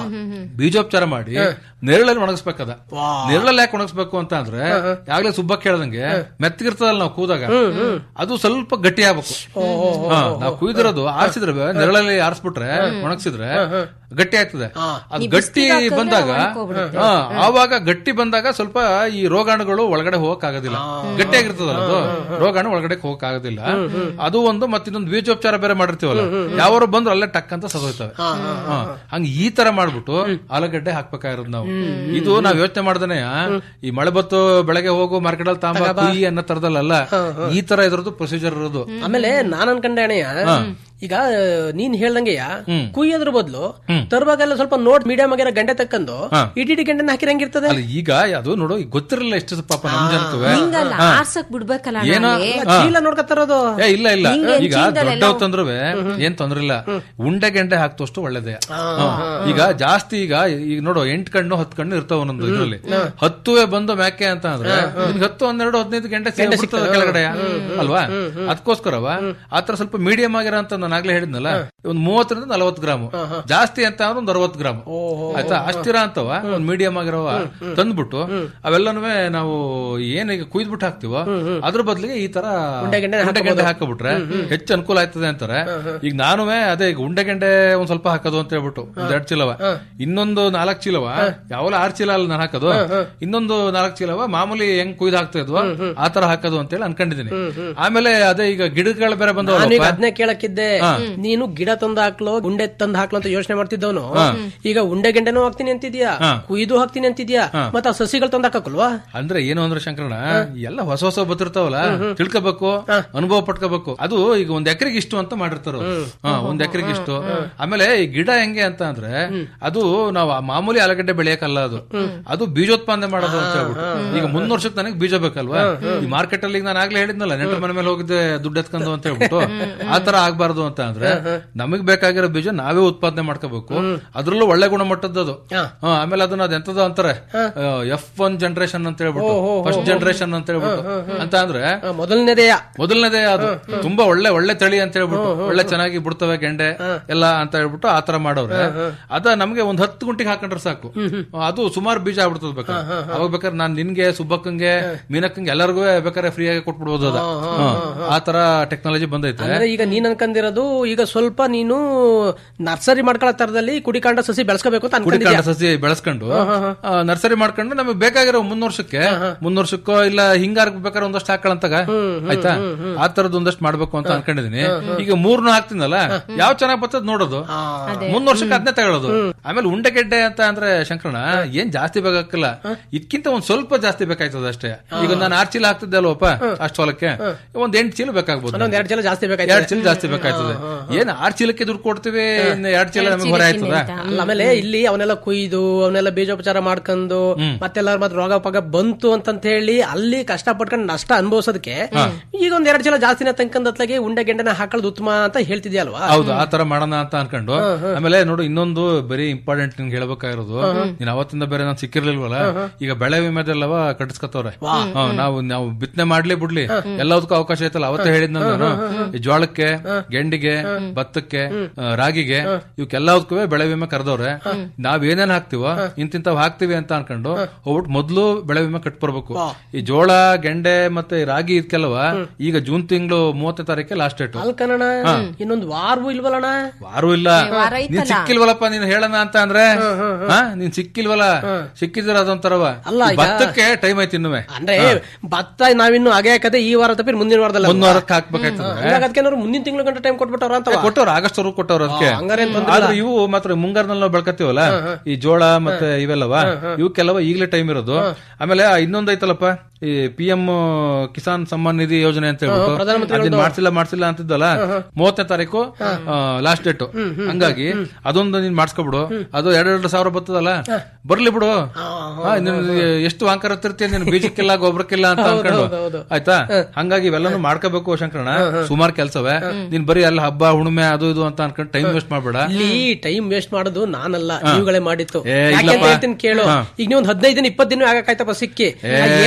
S20: ಬೀಜೋಪಚಾರ ಮಾಡಿ ನೆರಳಲ್ಲಿ ಒಣಗಿಸ್ಬೇಕದ ನೆರಳಲ್ಲಿ ಯಾಕೆ ಒಣಗಿಸ್ಬೇಕು ಅಂತ ಅಂದ್ರೆ ಯಾಗ್ಲೇ ಸುಬ್ಬ ಕೇಳ್ದಂಗೆ ಮೆತ್ತಗಿರ್ತದಲ್ಲ ನಾವು ಕೂದಾಗ ಅದು ಸ್ವಲ್ಪ ಗಟ್ಟಿ ಆಗ್ಬೇಕು ಹಾ, ನಾವು ಕುಯ್ದಿರೋದು ಆರಿಸಿದ್ರೆ ನೆರಳಲ್ಲಿ ಆರಿಸ್ಬಿಟ್ರೆ ಒಣಗಿಸಿದ್ರೆ ಗಟ್ಟಿ ಆಗ್ತದೆ ಅದು
S21: ಈ
S20: ಗಟ್ಟಿ
S21: ಬಿಸ್ಲಿಗ್ ಹಾಕಿದ್ರೆ
S20: ಬಂದಾಗ
S21: ಒಣಗ್ಕೊಬಿಡುತ್ತೆ.
S20: ಹಾ, ಆವಾಗ ಗಟ್ಟಿ ಬಂದಾಗ ಸ್ವಲ್ಪ ಈ ರೋಗಾಣುಗಳು ಒಳಗಡೆ ಹೋಗಕ್ ಆಗೋದಿಲ್ಲ ಗಟ್ಟಿಯಾಗಿರ್ತದಲ್ಲ ಅದು ರೋಗಾಣು ಒಳಗಡೆ ಹೋಗಕ್ ಆಗೋದಿಲ್ಲ ಅದು ಒಂದು ಮತ್ತಿನ್ನೊಂದು ಬೀಜೋಪಚಾರ ಬೇರೆ ಮಾಡಿರ್ತೀವಲ್ಲ ಯಾವರು ಬಂದ್ರು ಅಲ್ಲೇ ಟಕ್ ಅಂತ ಸದೋಯ್ತವೆ ಹಾ. ಹಂಗ ಈ ತರ ಮಾಡ್ಬಿಟ್ಟು ಆಲೂಗಡ್ಡೆ ಹಾಕ್ಬೇಕಾಗಿರೋದು ನಾವು ಇದು ನಾವ್ ಯೋಚನೆ ಮಾಡ್ದೇನೆ ಈ ಮಳೆ ಬತ್ತು ಬೆಳಗ್ಗೆ ಹೋಗು ಮಾರ್ಕೆಟ್ ಅಲ್ಲಿ ತಾಂಬ ಕುಯ್ಯಿ ಅನ್ನೋ ತರದಲ್ಲ ಈ ತರ ಇದ್ರದ್ದು ಪ್ರೊಸೀಜರ್ ಇರೋದು
S19: ಆಮೇಲೆ ನಾನ್ ಅನ್ಕೊಂಡೆ ಅಣ್ಣಯ್ಯ ಈಗ ನೀನ್ ಹೇಳ್ದಂಗೆಯ ಕುಯ್ಯೋದ್ರ ಬದಲು ತರುವಾಗೆಲ್ಲ ಸ್ವಲ್ಪ ನೋಟ್ ಮೀಡಿಯಂ ಆಗಿರೋ ಗಂಟೆ ತಕ್ಕಂದು
S20: ಹಾ.
S19: ಇಡೀ ಗಂಟೆನ ಹಾಕಿರ ಹೆಂಗಿರ್ತದೆ
S20: ಅಲ್ಲ ಈಗ ಅದು ನೋಡು ಈಗ ಗೊತ್ತಿರಲಿಲ್ಲ ಎಷ್ಟು ಪಾಪ ನಮ್ ಜನಕ್ಕುವೆ
S21: ಹಿಂಗಲ್ಲ
S20: ಹಾ.
S21: ಆರ್ಸಕ್ ಬಿಡ್ಬೇಕಲ್ಲ ಅಣ್ಣ
S20: ಏನೋ
S21: ಅಲ್ಲಿ.
S20: ಹಾ.
S19: ಚೀಲ ನೋಡ್ಕೊತಾರದು
S20: ಏ ಇಲ್ಲ ಇಲ್ಲ
S21: ಹಿಂಗೆ
S20: ಈಗ
S21: ಚೀಲದಲ್ಲೆಲ್ಲ
S20: ದೊಡ್ಡವ್ ತಂದ್ರುವೆ ಏನ್ ತೊಂದ್ರೆ ಇಲ್ಲ ಉಂಡೆ ಗೆಂಡೆ ಹಾಕ್ತಷ್ಟು ಒಳ್ಳೇದೇ ಹಾ. ಈಗ ಜಾಸ್ತಿ ಈಗ ಈಗ ನೋಡು ಎಂಟ್ ಕಣ್ಣು ಹತ್ತು ಕಣ್ಣು ಇರ್ತಾವ ಒಂದೊಂದು ಇದ್ರಲ್ಲಿ ಹತ್ತುವೆ ಬಂದು ಮ್ಯಾಕೆ ಅಂತ ಅಂದ್ರೆ ನಿನ್ಗೆ ಹತ್ತು ಹನ್ನೆರಡು ಹದಿನೈದು ಗಂಟೆ ಸಿಗ್ತದೆ ಕೆಳಗಡೆ ಅಲ್ವಾ ಅದಕ್ಕೋಸ್ಕರವ ಆತರ ಸ್ವಲ್ಪ ಮೀಡಿಯಂ ಆಗಿರೋ ಅಂತ ನಾನು ಆಗ್ಲೇ ಹೇಳಿದ್ನಲ್ಲ ಒಂದ್ ಮೂವತ್ತರಿಂದ ನಲವತ್ತು ಗ್ರಾಮ್ ಜಾಸ್ತಿ ಅಂತ ಅಂದ್ರೆ ಒಂದ್ ಅರವತ್ತು ಗ್ರಾಮ್ ಆಯ್ತಾ ಅಷ್ಟಿರ ಅಂತವ ಒಂದ್ ಮೀಡಿಯಂ ಆಗಿರೋವ ತಂದ್ಬಿಟ್ಟು ಅವೆಲ್ಲನೂ ನಾವು ಏನ್ ಈಗ ಕುಯ್ದ್ಬಿಟ್ಟು ಹಾಕ್ತಿವೋ ಅದ್ರ ಬದಲಿಗೆ ಈ ತರ
S19: ಉಂಡೆಗೆಂಡೆ
S20: ಉಂಡೆಗೆಂಡೆ ಹಾಕಬಿಟ್ರೆ ಹೆಚ್ಚು ಅನುಕೂಲ ಆಯ್ತದೆ ಅಂತಾರೆ ಈಗ ನಾನುವೇ ಅದೇ ಈಗ ಉಂಡೆಗೆಂಡೆ ಒಂದ್ ಸ್ವಲ್ಪ ಹಾಕೋದು ಅಂತ ಹೇಳ್ಬಿಟ್ಟು ಒಂದ್ ಎರಡ್ ಚೀಲವ ಇನ್ನೊಂದು ನಾಲ್ಕು ಚೀಲವ ಯಾವಲ್ಲ ಆರ್ ಚೀಲ ಅಲ್ಲ ನಾನು ಹಾಕೋದು ಇನ್ನೊಂದು ನಾಲ್ಕು ಚೀಲವ ಮಾಮೂಲಿ ಹೆಂಗ್ ಕುಯ್ದು ಹಾಕ್ತಾ ಇದ್ವು ಆ ತರ ಹಾಕೋದು ಅಂತ ಹೇಳಿ ಅನ್ಕೊಂಡಿದೀನಿ ಆಮೇಲೆ ಅದೇ ಈಗ ಗಿಡಗಳು ಬೇರೆ
S19: ನಾನು ಈಗ
S20: ಬಂದವ
S19: ಅದನ್ನೇ ಕೇಳಕ್ಕಿದ್ದೆ
S20: ಹಾ.
S19: ನೀನು ಗಿಡ ತಂದು ಹಾಕ್ಲೋ ಉಂಡೆ ತಂದು ಹಾಕ್ಲೋ ಅಂತ ಯೋಚನೆ ಮಾಡ್ತಿದ್ದವನು
S20: ಹಾ.
S19: ಈಗ ಉಂಡೆ ಗೆಂಡೆನೂ ಹಾಕ್ತೀನಿ ಅಂತಿದ್ಯಾ
S20: ಹಾ.
S19: ಕುಯ್ದು ಹಾಕ್ತೀನಿ ಅಂತಿದ್ಯಾ
S20: ಹಾ.
S19: ಮತ್ತೆ ಆ ಸಸಿಗಳು ತಂದು ಹಾಕಲ್ವಾ
S20: ಅಂದ್ರೆ ಏನು ಅಂದ್ರೆ ಶಂಕರಣ ಎಲ್ಲ ಹೊಸ ಹೊಸ ಬರ್ತಿರ್ತಾವಲ್ಲ ತಿಳ್ಕೊಬೇಕು ಅನುಭವ ಪಟ್ಕೋಬೇಕು ಅದು ಈಗ ಒಂದ್ ಎಕರೆಗೆ ಇಷ್ಟು ಅಂತ ಮಾಡಿರ್ತಾರ ಹಾ ಒಂದ್ ಎಕರೆಗೆ ಇಷ್ಟು ಆಮೇಲೆ ಈ ಗಿಡ ಹೆಂಗೆ ಅಂತ ಅಂದ್ರೆ ಅದು ನಾವು ಆ ಮಾಮೂಲಿ ಆಲೂಗಡ್ಡೆ ಬೆಳೆಯಕಲ್ಲ ಅದು ಅದು ಬೀಜೋತ್ಪಾದನೆ ಮಾಡೋದು ಅಂತ ಹೇಳ್ಬಿಟ್ಟು ಈಗ ಮುಂದ್ ವರ್ಷಕ್ಕೆ ನನಗೆ ಬೀಜ ಬೇಕಲ್ವಾ ಈ ಮಾರ್ಕೆಟ್ ಅಲ್ಲಿ ಈಗ ನಾನು ಆಗ್ಲೇ ಹೇಳಿದ್ನಲ್ಲ ನೆಂಟರ ಮನೆ ಮೇಲೆ ಹೋಗಿದ್ದೆ ದುಡ್ಡು ಎತ್ಕೊಂಡು ಅಂತ ಹೇಳ್ಬಿಟ್ಟು ಆ ತರ ಆಗ್ಬಾರ್ದು ಅಂತ ಅಂದ್ರೆ ನಮಗ್ ಬೇಕಾಗಿರೋ ಬೀಜ ನಾವೇ ಉತ್ಪಾದನೆ ಮಾಡ್ಕೋಬೇಕು ಅದ್ರಲ್ಲೂ ಒಳ್ಳೆ ಗುಣಮಟ್ಟದ್ದು ಅದು ಹಾ, ಆಮೇಲೆ ಅದನ್ನ ಅದೆಂತದ ಅಂತಾರೆ ಎಫ್ ಒನ್ ಜನರೇಷನ್ ಅಂತ ಹೇಳ್ಬಿಟ್ಟು ಫಸ್ಟ್ ಜನರೇಷನ್ ಅಂತ ಹೇಳ್ಬಿಟ್ಟು ಅಂತ ಅಂದ್ರೆ
S19: ಮೊದಲನೇದೆಯ
S20: ಮೊದಲನೇದೇ ಅದು ತುಂಬಾ ಒಳ್ಳೆ ಒಳ್ಳೆ ತಳಿ ಅಂತ ಹೇಳ್ಬಿಟ್ಟು ಒಳ್ಳೆ ಚೆನ್ನಾಗಿ ಬಿಡ್ತವೆ ಗೆಂಡೆ ಎಲ್ಲ ಅಂತ ಹೇಳ್ಬಿಟ್ಟು ಆ ತರ ಮಾಡೋರೆ ಅದ ನಮ್ಗೆ ಒಂದ್ ಹತ್ತು ಗುಂಟಿಗೆ ಹಾಕೊಂಡ್ರೆ ಸಾಕು ಅದು ಸುಮಾರು ಬೀಜ ಆಗ್ಬಿಡ್ತದ ಬೇಕಾದ್ರೆ ಅವಾಗ ಬೇಕಾದ್ರೆ ನಾನ್ ನಿನ್ಗೆ ಸುಬ್ಬಕ್ಕಂಗೆ ಮೀನಕ್ಕಂಗೆ ಎಲ್ಲರಿಗೂ ಬೇಕಾದ್ರೆ ಫ್ರೀ ಆಗಿ ಕೊಟ್ಬಿಡ್ಬೋದು ಅದ ಹಾ. ಆ ತರ ಟೆಕ್ನಾಲಜಿ ಬಂದೈತೆ
S19: ಅಂದ್ರೆ ಈಗ ನೀನ್ ಅನ್ಕೊಂಡಿರೋದು ಈಗ ಸ್ವಲ್ಪ ನೀನು ನರ್ಸರಿ ಮಾಡ್ಕೊಳ್ಳೋ ತರದಲ್ಲಿ ಕುಡಿಕಾಂಡ ಸಸಿ ಬೆಳೆಸ್ಕೋಬೇಕು ಅಂತ
S20: ಕುಡಿಕಾಂಡ
S19: ಅನ್ಕೊಂಡಿದ್ಯಾ
S20: ಸಸಿ ಬೆಳೆಸ್ಕೊಂಡು ನರ್ಸರಿ ಮಾಡ್ಕೊಂಡು ನಮಗೆ ಬೇಕಾಗಿರೋ ಮುಂದ್ ವರ್ಷಕ್ಕೆ ಮುಂದ್ ವರ್ಷಕ್ಕೋ ಇಲ್ಲ ಹಿಂಗಾರ್ಗ್ ಬೇಕಾದ್ರೆ ಒಂದಷ್ಟು ಹಾಕೊಳ್ಳಂತಾಗ ಆಯ್ತಾ ಆ ತರದ್ ಒಂದಷ್ಟು ಮಾಡ್ಬೇಕು ಅಂತ ಅನ್ಕೊಂಡಿದೀನಿ ಈಗ ಮೂರ್ನು ಹಾಕ್ತೀನಲ್ಲ ಯಾವ ಚೆನ್ನಾಗ್ ಬರ್ತದ ನೋಡೋದು ಮುಂದ್ ವರ್ಷಕ್ಕೆ ಅದನ್ನೇ ತಗೊಳ್ಳೋದು ಆಮೇಲೆ ಉಂಡೆಗೆಡ್ಡೆ ಅಂತ ಅಂದ್ರೆ ಶಂಕರಣ ಏನ್ ಜಾಸ್ತಿ ಬೇಕಾಗಿಲ್ಲ ಇದಕ್ಕಿಂತ ಒಂದ್ ಸ್ವಲ್ಪ ಜಾಸ್ತಿ ಬೇಕಾಯ್ತದ ಅಷ್ಟೇ ಈಗ ನಾನು ಆರ್ ಚೀಲ ಹಾಕ್ತಿದ್ದೆ ಅಲ್ವಪ್ಪ ಅಷ್ಟು ಹೊಲಕ್ಕೆ ಒಂದ್ ಎಂಟು ಚೀಲ ಬೇಕಾಗ್ಬೋದು
S19: ಒಂದ್ ಎರಡ್ ಚೀಲ ಜಾಸ್ತಿ ಬೇಕಾಯ್ತು
S20: ಎರಡ್ ಚೀಲ ಜಾಸ್ತಿ ಬೇಕಾಯ್ತದೆ ಏನ್ ಆರ್ ಚೀಲಕ್ಕೆ ದುಡ್ಡು ಕೊಡ್ತೀವಿ ಇನ್ನು ಎರಡ್ ಚೀಲ ನಮಗೆ ಹೊರ ಆಯ್ತದ
S19: ಅಲ್ಲ, ಆಮೇಲೆ ಇಲ್ಲಿ ಅವನ್ನೆಲ್ಲ ಕುಯ್ದು ಅವನ್ನೆಲ್ಲ ಬೀಜೋಪಚಾರ ಮಾಡ್ಕೊಂಡು ಮತ್ತೆಲ್ಲ ಮತ್ತೆ ರೋಗ ಪಗ ಬಂತು ಅಂತಂತ ಹೇಳಿ ಅಲ್ಲಿ ಕಷ್ಟ ಪಟ್ಕೊಂಡು ನಷ್ಟ ಅನುಭವಿಸೋದಕ್ಕೆ ಈಗ ಒಂದ್ ಎರಡ್ ಚೀಲ ಜಾಸ್ತಿನ ತಂಕಂದತ್ಲಾಗೆ ಉಂಡೆ ಗೆಂಡೆನ ಹಾಕೊಳ್ಳೋದು ಉತ್ತಮ ಅಂತ ಹೇಳ್ತಿದ್ಯಲ್ವಾ
S20: ಹೌದು ಆ ತರ ಮಾಡೋಣ ಅಂತ ಅನ್ಕೊಂಡು ಆಮೇಲೆ ನೋಡು ಇನ್ನೊಂದು ಬರೀ ಇಂಪಾರ್ಟೆಂಟ್ ನಿನ್ಗೆ ಹೇಳ್ಬೇಕಾಗಿರೋದು ನೀನ್ ಅವತ್ತಿಂದ ಬೇರೆ ನಾನು ಸಿಕ್ಕಿರ್ಲಿಲ್ವಲ್ಲ ಈಗ ಬೆಳೆ ವಿಮೆದೆಲ್ಲವ ಕಟ್ಟಿಸ್ಕೊತವ್ರೆ ಹಾ, ನಾವು ನಾವು ಬಿತ್ತನೆ ಮಾಡ್ಲಿ ಬಿಡ್ಲಿ ಎಲ್ಲದಕ್ಕೂ ಅವಕಾಶ ಐತಲ್ಲ ಅವತ್ತೇ ಹೇಳಿದ್ನ ನಾನು ಈ ಜೋಳಕ್ಕೆ ಗೆಂಡಿಗೆ ಭತ್ತಕ್ಕೆ ಆ, ರಾಗಿಗೆ ಇವಕ್ಕೆಲ್ಲದಕ್ಕೂ ಬೆಳೆ ವಿಮೆ ಕರೆದವ್ರೆ ನಾವ್ ಏನೇನ್ ಹಾಕ್ತಿವೋ ಇಂತಿಂತಾವ್ ಹಾಕ್ತಿವಿ ಅಂತ ಅನ್ಕೊಂಡು ಹೋಗ್ಬಿಟ್ಟು ಮೊದ್ಲು ಬೆಳೆ ವಿಮೆ ಕಟ್ಬರ್ಬೇಕು ಈ ಜೋಳ ಗೆಂಡೆ ಮತ್ತೆ ಈ ರಾಗಿ ಇದಕ್ಕೆಲ್ಲವ ಈಗ ಜೂನ್ ತಿಂಗಳು ಮೂವತ್ತನೇ ತಾರೀಕೆ ಲಾಸ್ಟ್ ಡೇಟ್
S19: ಅಲ್ ಕಣಣ ಇನ್ನೊಂದ್ ವಾರವೂ ಇಲ್ವಲ್ಲಣ್ಣ
S20: ವಾರು ಇಲ್ಲ
S19: ವಾರ
S20: ನೀನ್
S19: ಐತಲ್ಲ.
S20: ಸಿಕ್ಕಿಲ್ವಲ್ಲಪ್ಪ ನೀನ್ ಹೇಳೋಣ ಅಂತ ಅಂದ್ರೆ ಹಾ ನೀನ್ ಸಿಕ್ಕಿಲ್ವಲ್ಲ ಸಿಕ್ಕಿದ್ರ ಅದೊಂಥರವ
S19: ಅಲ್ಲ, ಈಗ-
S20: ಭತ್ತಕ್ಕೆ ಟೈಮ್ ಐತಿ ಇನ್ನುವೆ
S19: ಅಂದ್ರೆ ಭತ್ತ ನಾವಿನ್ನು ಹಾಗೆ ಹಾಕದೆ ಈ ವಾರ ತಪ್ಪಿ ಮುಂದಿನ ವಾರದಲ್ಲಿ
S20: ಒಂದ್ ವಾರಕ್ಕೆ ಹಾಕ್ಬೇಕಾಯ್ತದೆ
S19: ಅದಕ್ಕೆ ಮುಂದಿನ ತಿಂಗಳು ಗಂಟೆ ಟೈಮ್ ಕೊಟ್ಬಿಟ್ಟವ್ರ ಅಂತ
S20: ಕೊಟ್ಟವ್ರು ಆಗಸ್ಟ್ ವರೆಗೂ ಕೊಟ್ಟವ್ರು ಅದಕ್ಕೆ
S19: ಆ, ಹಂಗಾರೆ ಏನ್ ತೊಂದ್ರೆ ಇಲ್ಲ.
S20: ಆದ್ರೆ ಇವು ಮಾತ್ರ ಮುಂಗಾರಿನಲ್ಲಿ ನಾವು ಬೆಳ್ಕತ್ತೀವಲ್ಲ ಈ ಜೋಳ ಮತ್ತೆ ಇವೆಲ್ಲವ ಇವಕ್ಕೆಲ್ಲವ ಈಗಲೇ ಟೈಮ್ ಇರೋದು ಆಮೇಲೆ ಆ ಇನ್ನೊಂದ್ ಐತಲ್ಲಪ್ಪ ಈ ಪಿ ಎಂ ಕಿಸಾನ್ ಸಮ್ಮಾನ್ ನಿಧಿ ಯೋಜನೆ ಅಂತ ಹೇಳ್ಬಿಟ್ಟು
S19: ಪ್ರಧಾನಮಂತ್ರಿಗಳದ್ದು.
S20: ಅದನ್ನ ಮಾಡ್ಸಿಲ್ಲ ಮಾಡ್ಸಿಲ್ಲ ಅಂತಿದ್ದಲ್ಲ ಮೂವತ್ತನೇ ತಾರೀಕು ಲಾಸ್ಟ್ ಡೇಟ್ ಹಂಗಾಗಿ ಅದೊಂದು ನೀನ್ ಮಾಡ್ಸ್ಕೊಬಿಡು ಅದು ಎರಡೆರಡು ಸಾವಿರ ಬರ್ತದಲ್ಲ ಬರ್ಲಿ ಬಿಡು ಹಾ, ನೀನು ಎಷ್ಟು ಅಂಕರ ಹತ್ತಿರ್ತೀಯ ನೀನು ಬೀಜಕ್ಕಿಲ್ಲ ಗೊಬ್ಬರಕ್ಕಿಲ್ಲ ಅಂತ ಅನ್ಕೊಂಡು ಆಯ್ತಾ ಹಂಗಾಗಿ ಇವೆಲ್ಲಾನು ಮಾಡ್ಕೋಬೇಕು ಶಂಕರಣ ಸುಮಾರು ಕೆಲ್ಸವೇ ನೀನ್ ಬರೀ ಅಲ್ಲಿ ಹಬ್ಬ ಹುಣ್ಣಿಮೆ ಅದು ಇದು ಅಂತ ಅನ್ಕೊಂಡು ಟೈಮ್ ವೇಸ್ಟ್ ಮಾಡ್ಬೇಡ
S19: ಇಲ್ಲಿ ಟೈಮ್ ವೇಸ್ಟ್ ಮಾಡೋದು ನಾನಲ್ಲ ನೀವುಗಳೇ ಮಾಡಿತ್ತು
S20: ಏ,
S19: ಯಾಕೆ ಅಂತ
S20: ಇಲ್ಲಪ್ಪ.
S19: ಹೇಳ್ತೀನಿ ಕೇಳು
S20: ಹಾ.
S19: ಈಗ ನೀವು ಒಂದ್ ಹದಿನೈದು ದಿನ ಇಪ್ಪತ್ತು ದಿನ ಆಗಕ್ಕಾಯ್ತಪ್ಪ ಸಿಕ್ಕಿ ಅದ್ ಏನ್ ಮಾಡ್ಕೊಂಡ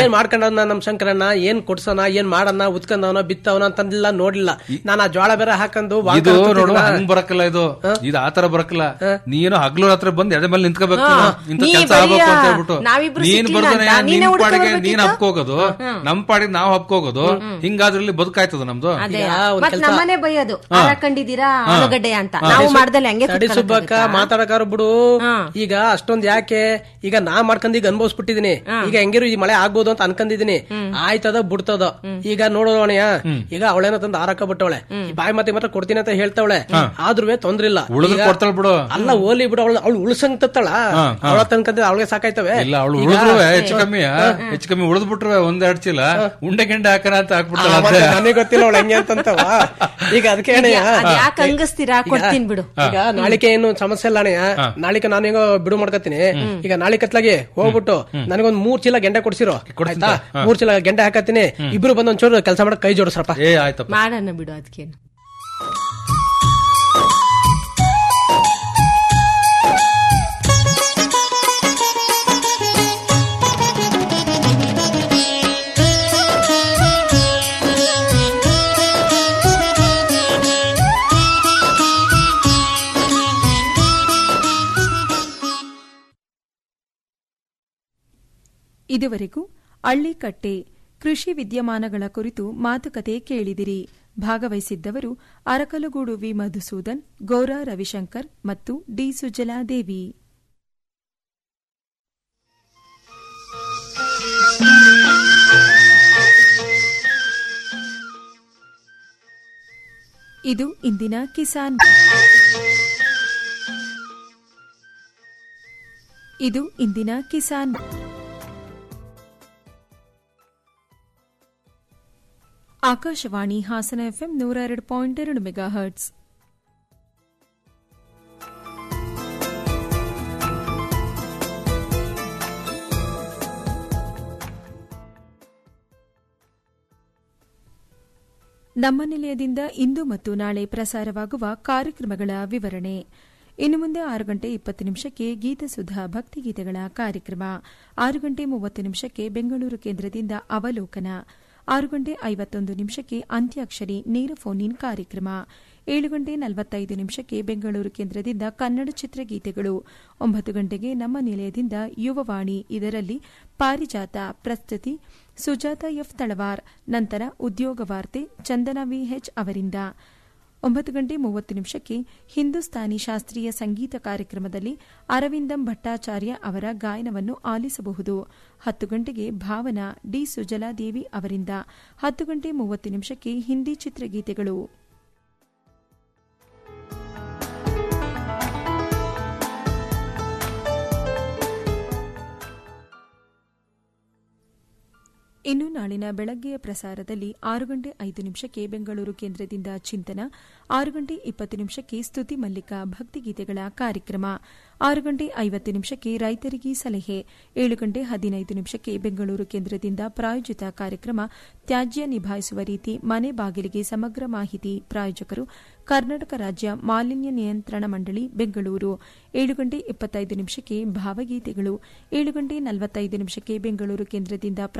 S19: ಮಾಡೋಣ ನಮ್ ಶಂಕರಣ್ಣ ಏನ್ ಕೊಡ್ಸೋಣ ಏನ್ ಮಾಡಣ ಉತ್ಕೊಂಡವನ ಬಿತ್ತವನ ಅಂತಂದಿಲ್ಲ ನೋಡ್ಲಿಲ್ಲ ನಾನು ಆ ಜೋಳ ಬೇರೆ ಹಾಕೊಂಡು
S20: ಇದು
S19: ವಾಂಕ
S20: ನೋಡು
S19: ಕೂತಿದ್ನಾ?
S20: ಹಂಗ್ ಬರಕಲ್ಲ ಇದು ಇದು ಆತರ ಬರಕಲ್ಲ ನೀನು ಹಗ್ಲು ಹತ್ರ ಬಂದ್ ಎದೆ ಮೇಲೆ ನಿಂತ್ಕೋಬೇಕು
S21: ಹಾ.
S20: ಇಂತ
S21: ನೀ
S20: ಕೆಲಸ
S21: ಬರೀ
S20: ಆಗ್ಬೇಕು ಅಂತ ಹೇಳ್ಬಿಟ್ಟು
S21: ನಾವಿಬ್ರು
S20: ನೀನ್
S21: ಸಿಕ್ಲಿಲ್ಲ
S20: ಬರ್ದಾನೆ
S21: ಅಂತ ನೀನೇ
S20: ನಿನ್
S21: ಹುಡ್ಕೊಂಡ್
S20: ಪಾಡಿಗೆ ನೀನ್
S21: ಬರ್ಬೇಕಿತ್ತು?
S20: ಹಬ್ಕೋಗೋದು ನಮ್ ಪಾಡಿಗೆ ನಾವ್ ಹಬ್ಕೋಗೋದು ಹಿಂಗಾದ್ರಲ್ಲಿ ಬದುಕಾಯ್ತದ ನಮ್ದು
S21: ಅದೇ
S19: ಈಗ ಒಂದ್
S21: ಮತ್
S19: ಕೆಲ್ಸ-
S21: ನಮ್ಮನೆ ಬೈಯೋದು
S20: ಹಾ.
S21: ಹಾಕೊಂಡಿದ್ದೀರಾ
S20: ಹಾ.
S21: ಆಲೂಗಡ್ಡೆ ಅಂತ
S20: ಹಾ.
S21: ನಾವು
S19: ತಡಿ
S21: ಮಾಡ್ದಲ್ಲಿ ಹಂಗೆ
S19: ತಡಿ
S21: ಕೂತ್ಕೊಳ್ಳೋದು
S19: ಸುಬ್ಬಕ್ಕ
S21: ಗೊತ್ತಾ?
S19: ಮಾತಾಡಕಾರ ಬಿಡು ಈಗ ಅಷ್ಟೊಂದ್ ಯಾಕೆ ಈಗ ನಾ ಮಾಡ್ಕೊಂಡ್ ಈಗ ಅನ್ಭವಿಸ್ಬಿಟ್ಟಿದೀನಿ ಈಗ ಹೆಂಗಿರು ಈ ಮಳೆ ಆಗ್ಬೋದು ಅಂತ ಅನ್ಕೊಂಡಿದೀನಿ ಆಯ್ತದ ಬಿಡ್ತದ ಈಗ ನೋಡೋಣಯ್ಯ ಈಗ ಅವಳೇನ ತಂದು ಆರಕ ಬಿಟ್ಟವಳೆ ಈ ಬಾಯಿ ಮತ್ತೆ ಮಾತ್ರ ಕೊಡ್ತೀನಿ ಅಂತ ಹೇಳ್ತಾವಳೆ ಆದ್ರೂ ತೊಂದ್ರೆ ಇಲ್ಲ
S20: ಉಳಿದ್ರೆ
S19: ಈಗ-
S20: ಕೊಡ್ತಾಳ್ ಬಿಡು.
S19: ಅಲ್ಲ ಓಲಿ ಬಿಡು ಅವಳು ಅವಳು ಉಳ್ಸಂಗ್ ತತ್ತಳ
S20: ಹಾ, ಹಾ.
S19: ಅವಳ ತನ್ಕಂತ ಅವಳಿಗೆ ಸಾಕಾಯ್ತವೆ
S20: ಇಲ್ಲ ಅವಳು
S19: ಈಗ-
S20: ಉಳಿದ್ರು ಹೆಚ್ಚು ಕಮ್ಮಿ ಹೆಚ್ಚು ಕಮ್ಮಿ ಉಳಿದ್ ಬಿಟ್ರೆ ಒಂದ್ ಎರಡ್ ಚೀಲ ಉಂಡೆ ಗೆಂಡೆ ಹಾಕನ ಅಂತ ಹಾಕ್ಬಿಡ್ತಾಳ
S19: ಆ, ಮತ್ತೆ
S20: ಅದೇ.
S19: ನನಗೆ ಗೊತ್ತಿಲ್ಲ ಅವಳು ಹೆಂಗೆ ಅಂತಂತವ ಈಗ ಅದಕ್ಕೆ ಅಣ್ಣಯ್ಯ
S21: ಅದ್ ಯಾಕೆ ಹಂಗಸ್ತೀರಾ ಕೊಡ್ತೀನಿ ಬಿಡು
S19: ಈಗ ನಾಳಿಕೆ ಏನು ಸಮಸ್ಯೆ ಇಲ್ಲ ಅಣ್ಣಯ್ಯ ನಾಳಿಕೆ ನಾನು ಈಗ ಬಿಡು ಮಾಡ್ಕೊತೀನಿ ಈಗ ನಾಳೆ ಕತ್ಲಾಗಿ ಹೋಗ್ಬಿಟ್ಟು ನನಗೊಂದ್ ಮೂರ್ ಚೀಲ ಗೆಂಡೆ ಕೊಡ್ಸಿರೋ ಆಯ್ತಾ ಮೂರ್ ಚೀಲ ಗೆಂಡೆ ಹಾಕತ್ತೀನಿ ಇಬ್ರು ಬಂದ್ ಒಂಚೂರು ಕೆಲಸ ಮಾಡಕ್ ಕೈ ಜೋಡಿಸ್ರಪ್ಪ
S20: ಏ ಆಯ್ತಪ್ಪ
S21: ಮಾಡೋಣ ಬಿಡು ಅದಕ್ಕೇನು
S3: ಇದುವರೆಗೂ ಅಳ್ಳಿಕಟ್ಟೆ ಕೃಷಿ ವಿದ್ಯಮಾನಗಳ ಕುರಿತು ಮಾತುಕತೆ ಕೇಳಿದಿರಿ ಭಾಗವಹಿಸಿದ್ದವರು ಅರಕಲಗೂಡು ವಿ ಮಧುಸೂದನ್ ಗೌರಾ ರವಿಶಂಕರ್ ಮತ್ತು ಡಿ ಸುಜಲಾದೇವಿ ಇದು ಇಂದಿನ ಕಿಸಾನ್ ಇದು ಇಂದಿನ ಕಿಸಾನ್ ಆಕಾಶವಾಣಿ ಹಾಸನ ಎಫ್ಎಂ ನೂರ ಎರಡು ಪಾಯಿಂಟ್ ಎರಡು ಮೆಗಾ ಹರ್ಟ್ಸ್ ನಮ್ಮ ನಿಲಯದಿಂದ ಇಂದು ಮತ್ತು ನಾಳೆ ಪ್ರಸಾರವಾಗುವ ಕಾರ್ಯಕ್ರಮಗಳ ವಿವರಣೆ ಇನ್ನು ಮುಂದೆ ಆರು ಗಂಟೆ ಇಪ್ಪತ್ತು ನಿಮಿಷಕ್ಕೆ ಗೀತಸುಧಾ ಭಕ್ತಿಗೀತೆಗಳ ಕಾರ್ಯಕ್ರಮ ಆರು ಗಂಟೆ ಮೂವತ್ತು ನಿಮಿಷಕ್ಕೆ ಬೆಂಗಳೂರು ಕೇಂದ್ರದಿಂದ ಅವಲೋಕನ ಆರು ಗಂಟೆ ಐವತ್ತೊಂದು ನಿಮಿಷಕ್ಕೆ ಅಂತ್ಯಾಕ್ಷರಿ ನೇರ ಫೋನ್ ಇನ್ ಕಾರ್ಯಕ್ರಮ ಏಳು ಗಂಟೆ ನಲವತ್ತೈದು ನಿಮಿಷಕ್ಕೆ ಬೆಂಗಳೂರು ಕೇಂದ್ರದಿಂದ ಕನ್ನಡ ಚಿತ್ರಗೀತೆಗಳು ಒಂಬತ್ತು ಗಂಟೆಗೆ ನಮ್ಮ ನಿಲಯದಿಂದ ಯುವವಾಣಿ ಇದರಲ್ಲಿ ಪಾರಿಜಾತ ಪ್ರಸ್ತುತಿ ಸುಜಾತ ಎಫ್ ತಳವಾರ್ ನಂತರ ಉದ್ಯೋಗ ವಾರ್ತೆ ಚಂದನ ವಿಎಚ್ ಅವರಿಂದ ಒಂಬತ್ತು ಗಂಟೆ ಮೂವತ್ತು ನಿಮಿಷಕ್ಕೆ ಹಿಂದೂಸ್ತಾನಿ ಶಾಸ್ತ್ರೀಯ ಸಂಗೀತ ಕಾರ್ಯಕ್ರಮದಲ್ಲಿ ಅರವಿಂದಂ ಭಟ್ಟಾಚಾರ್ಯ ಅವರ ಗಾಯನವನ್ನು ಆಲಿಸಬಹುದು ಹತ್ತು ಗಂಟೆಗೆ ಭಾವನಾ ಡಿ ಸುಜಲಾದೇವಿ ಅವರಿಂದ ಹತ್ತು ಗಂಟೆ ಮೂವತ್ತು ನಿಮಿಷಕ್ಕೆ ಹಿಂದಿ ಚಿತ್ರಗೀತೆಗಳು ಇನ್ನು ನಾಳಿನ ಬೆಳಗ್ಗೆಯ ಪ್ರಸಾರದಲ್ಲಿ ಆರು ಗಂಟೆ ಐದು ನಿಮಿಷಕ್ಕೆ ಬೆಂಗಳೂರು ಕೇಂದ್ರದಿಂದ ಚಿಂತನ ಆರು ಗಂಟೆ ಇಪ್ಪತ್ತು ನಿಮಿಷಕ್ಕೆ ಸ್ತುತಿ ಮಲ್ಲಿಕ ಭಕ್ತಿಗೀತೆಗಳ ಕಾರ್ಯಕ್ರಮ ಆರು ಗಂಟೆ ಐವತ್ತು ನಿಮಿಷಕ್ಕೆ ರೈತರಿಗೆ ಸಲಹೆ ಏಳು ಗಂಟೆ ಹದಿನೈದು ನಿಮಿಷಕ್ಕೆ ಬೆಂಗಳೂರು ಕೇಂದ್ರದಿಂದ ಪ್ರಾಯೋಜಿತ ಕಾರ್ಯಕ್ರಮ ತ್ಯಾಜ್ಯ ನಿಭಾಯಿಸುವ ರೀತಿ ಮನೆ ಬಾಗಿಲಿಗೆ ಸಮಗ್ರ ಮಾಹಿತಿ ಪ್ರಾಯೋಜಕರು ಕರ್ನಾಟಕ ರಾಜ್ಯ ಮಾಲಿನ್ಯ ನಿಯಂತ್ರಣ ಮಂಡಳಿ ಬೆಂಗಳೂರು ಏಳು ಗಂಟೆ ಇಪ್ಪತ್ತೈದು ನಿಮಿಷಕ್ಕೆ ಭಾವಗೀತೆಗಳು ಏಳು ಗಂಟೆ ನಲವತ್ತೈದು ನಿಮಿಷಕ್ಕೆ ಬೆಂಗಳೂರು ಕೇಂದ್ರದಿಂದ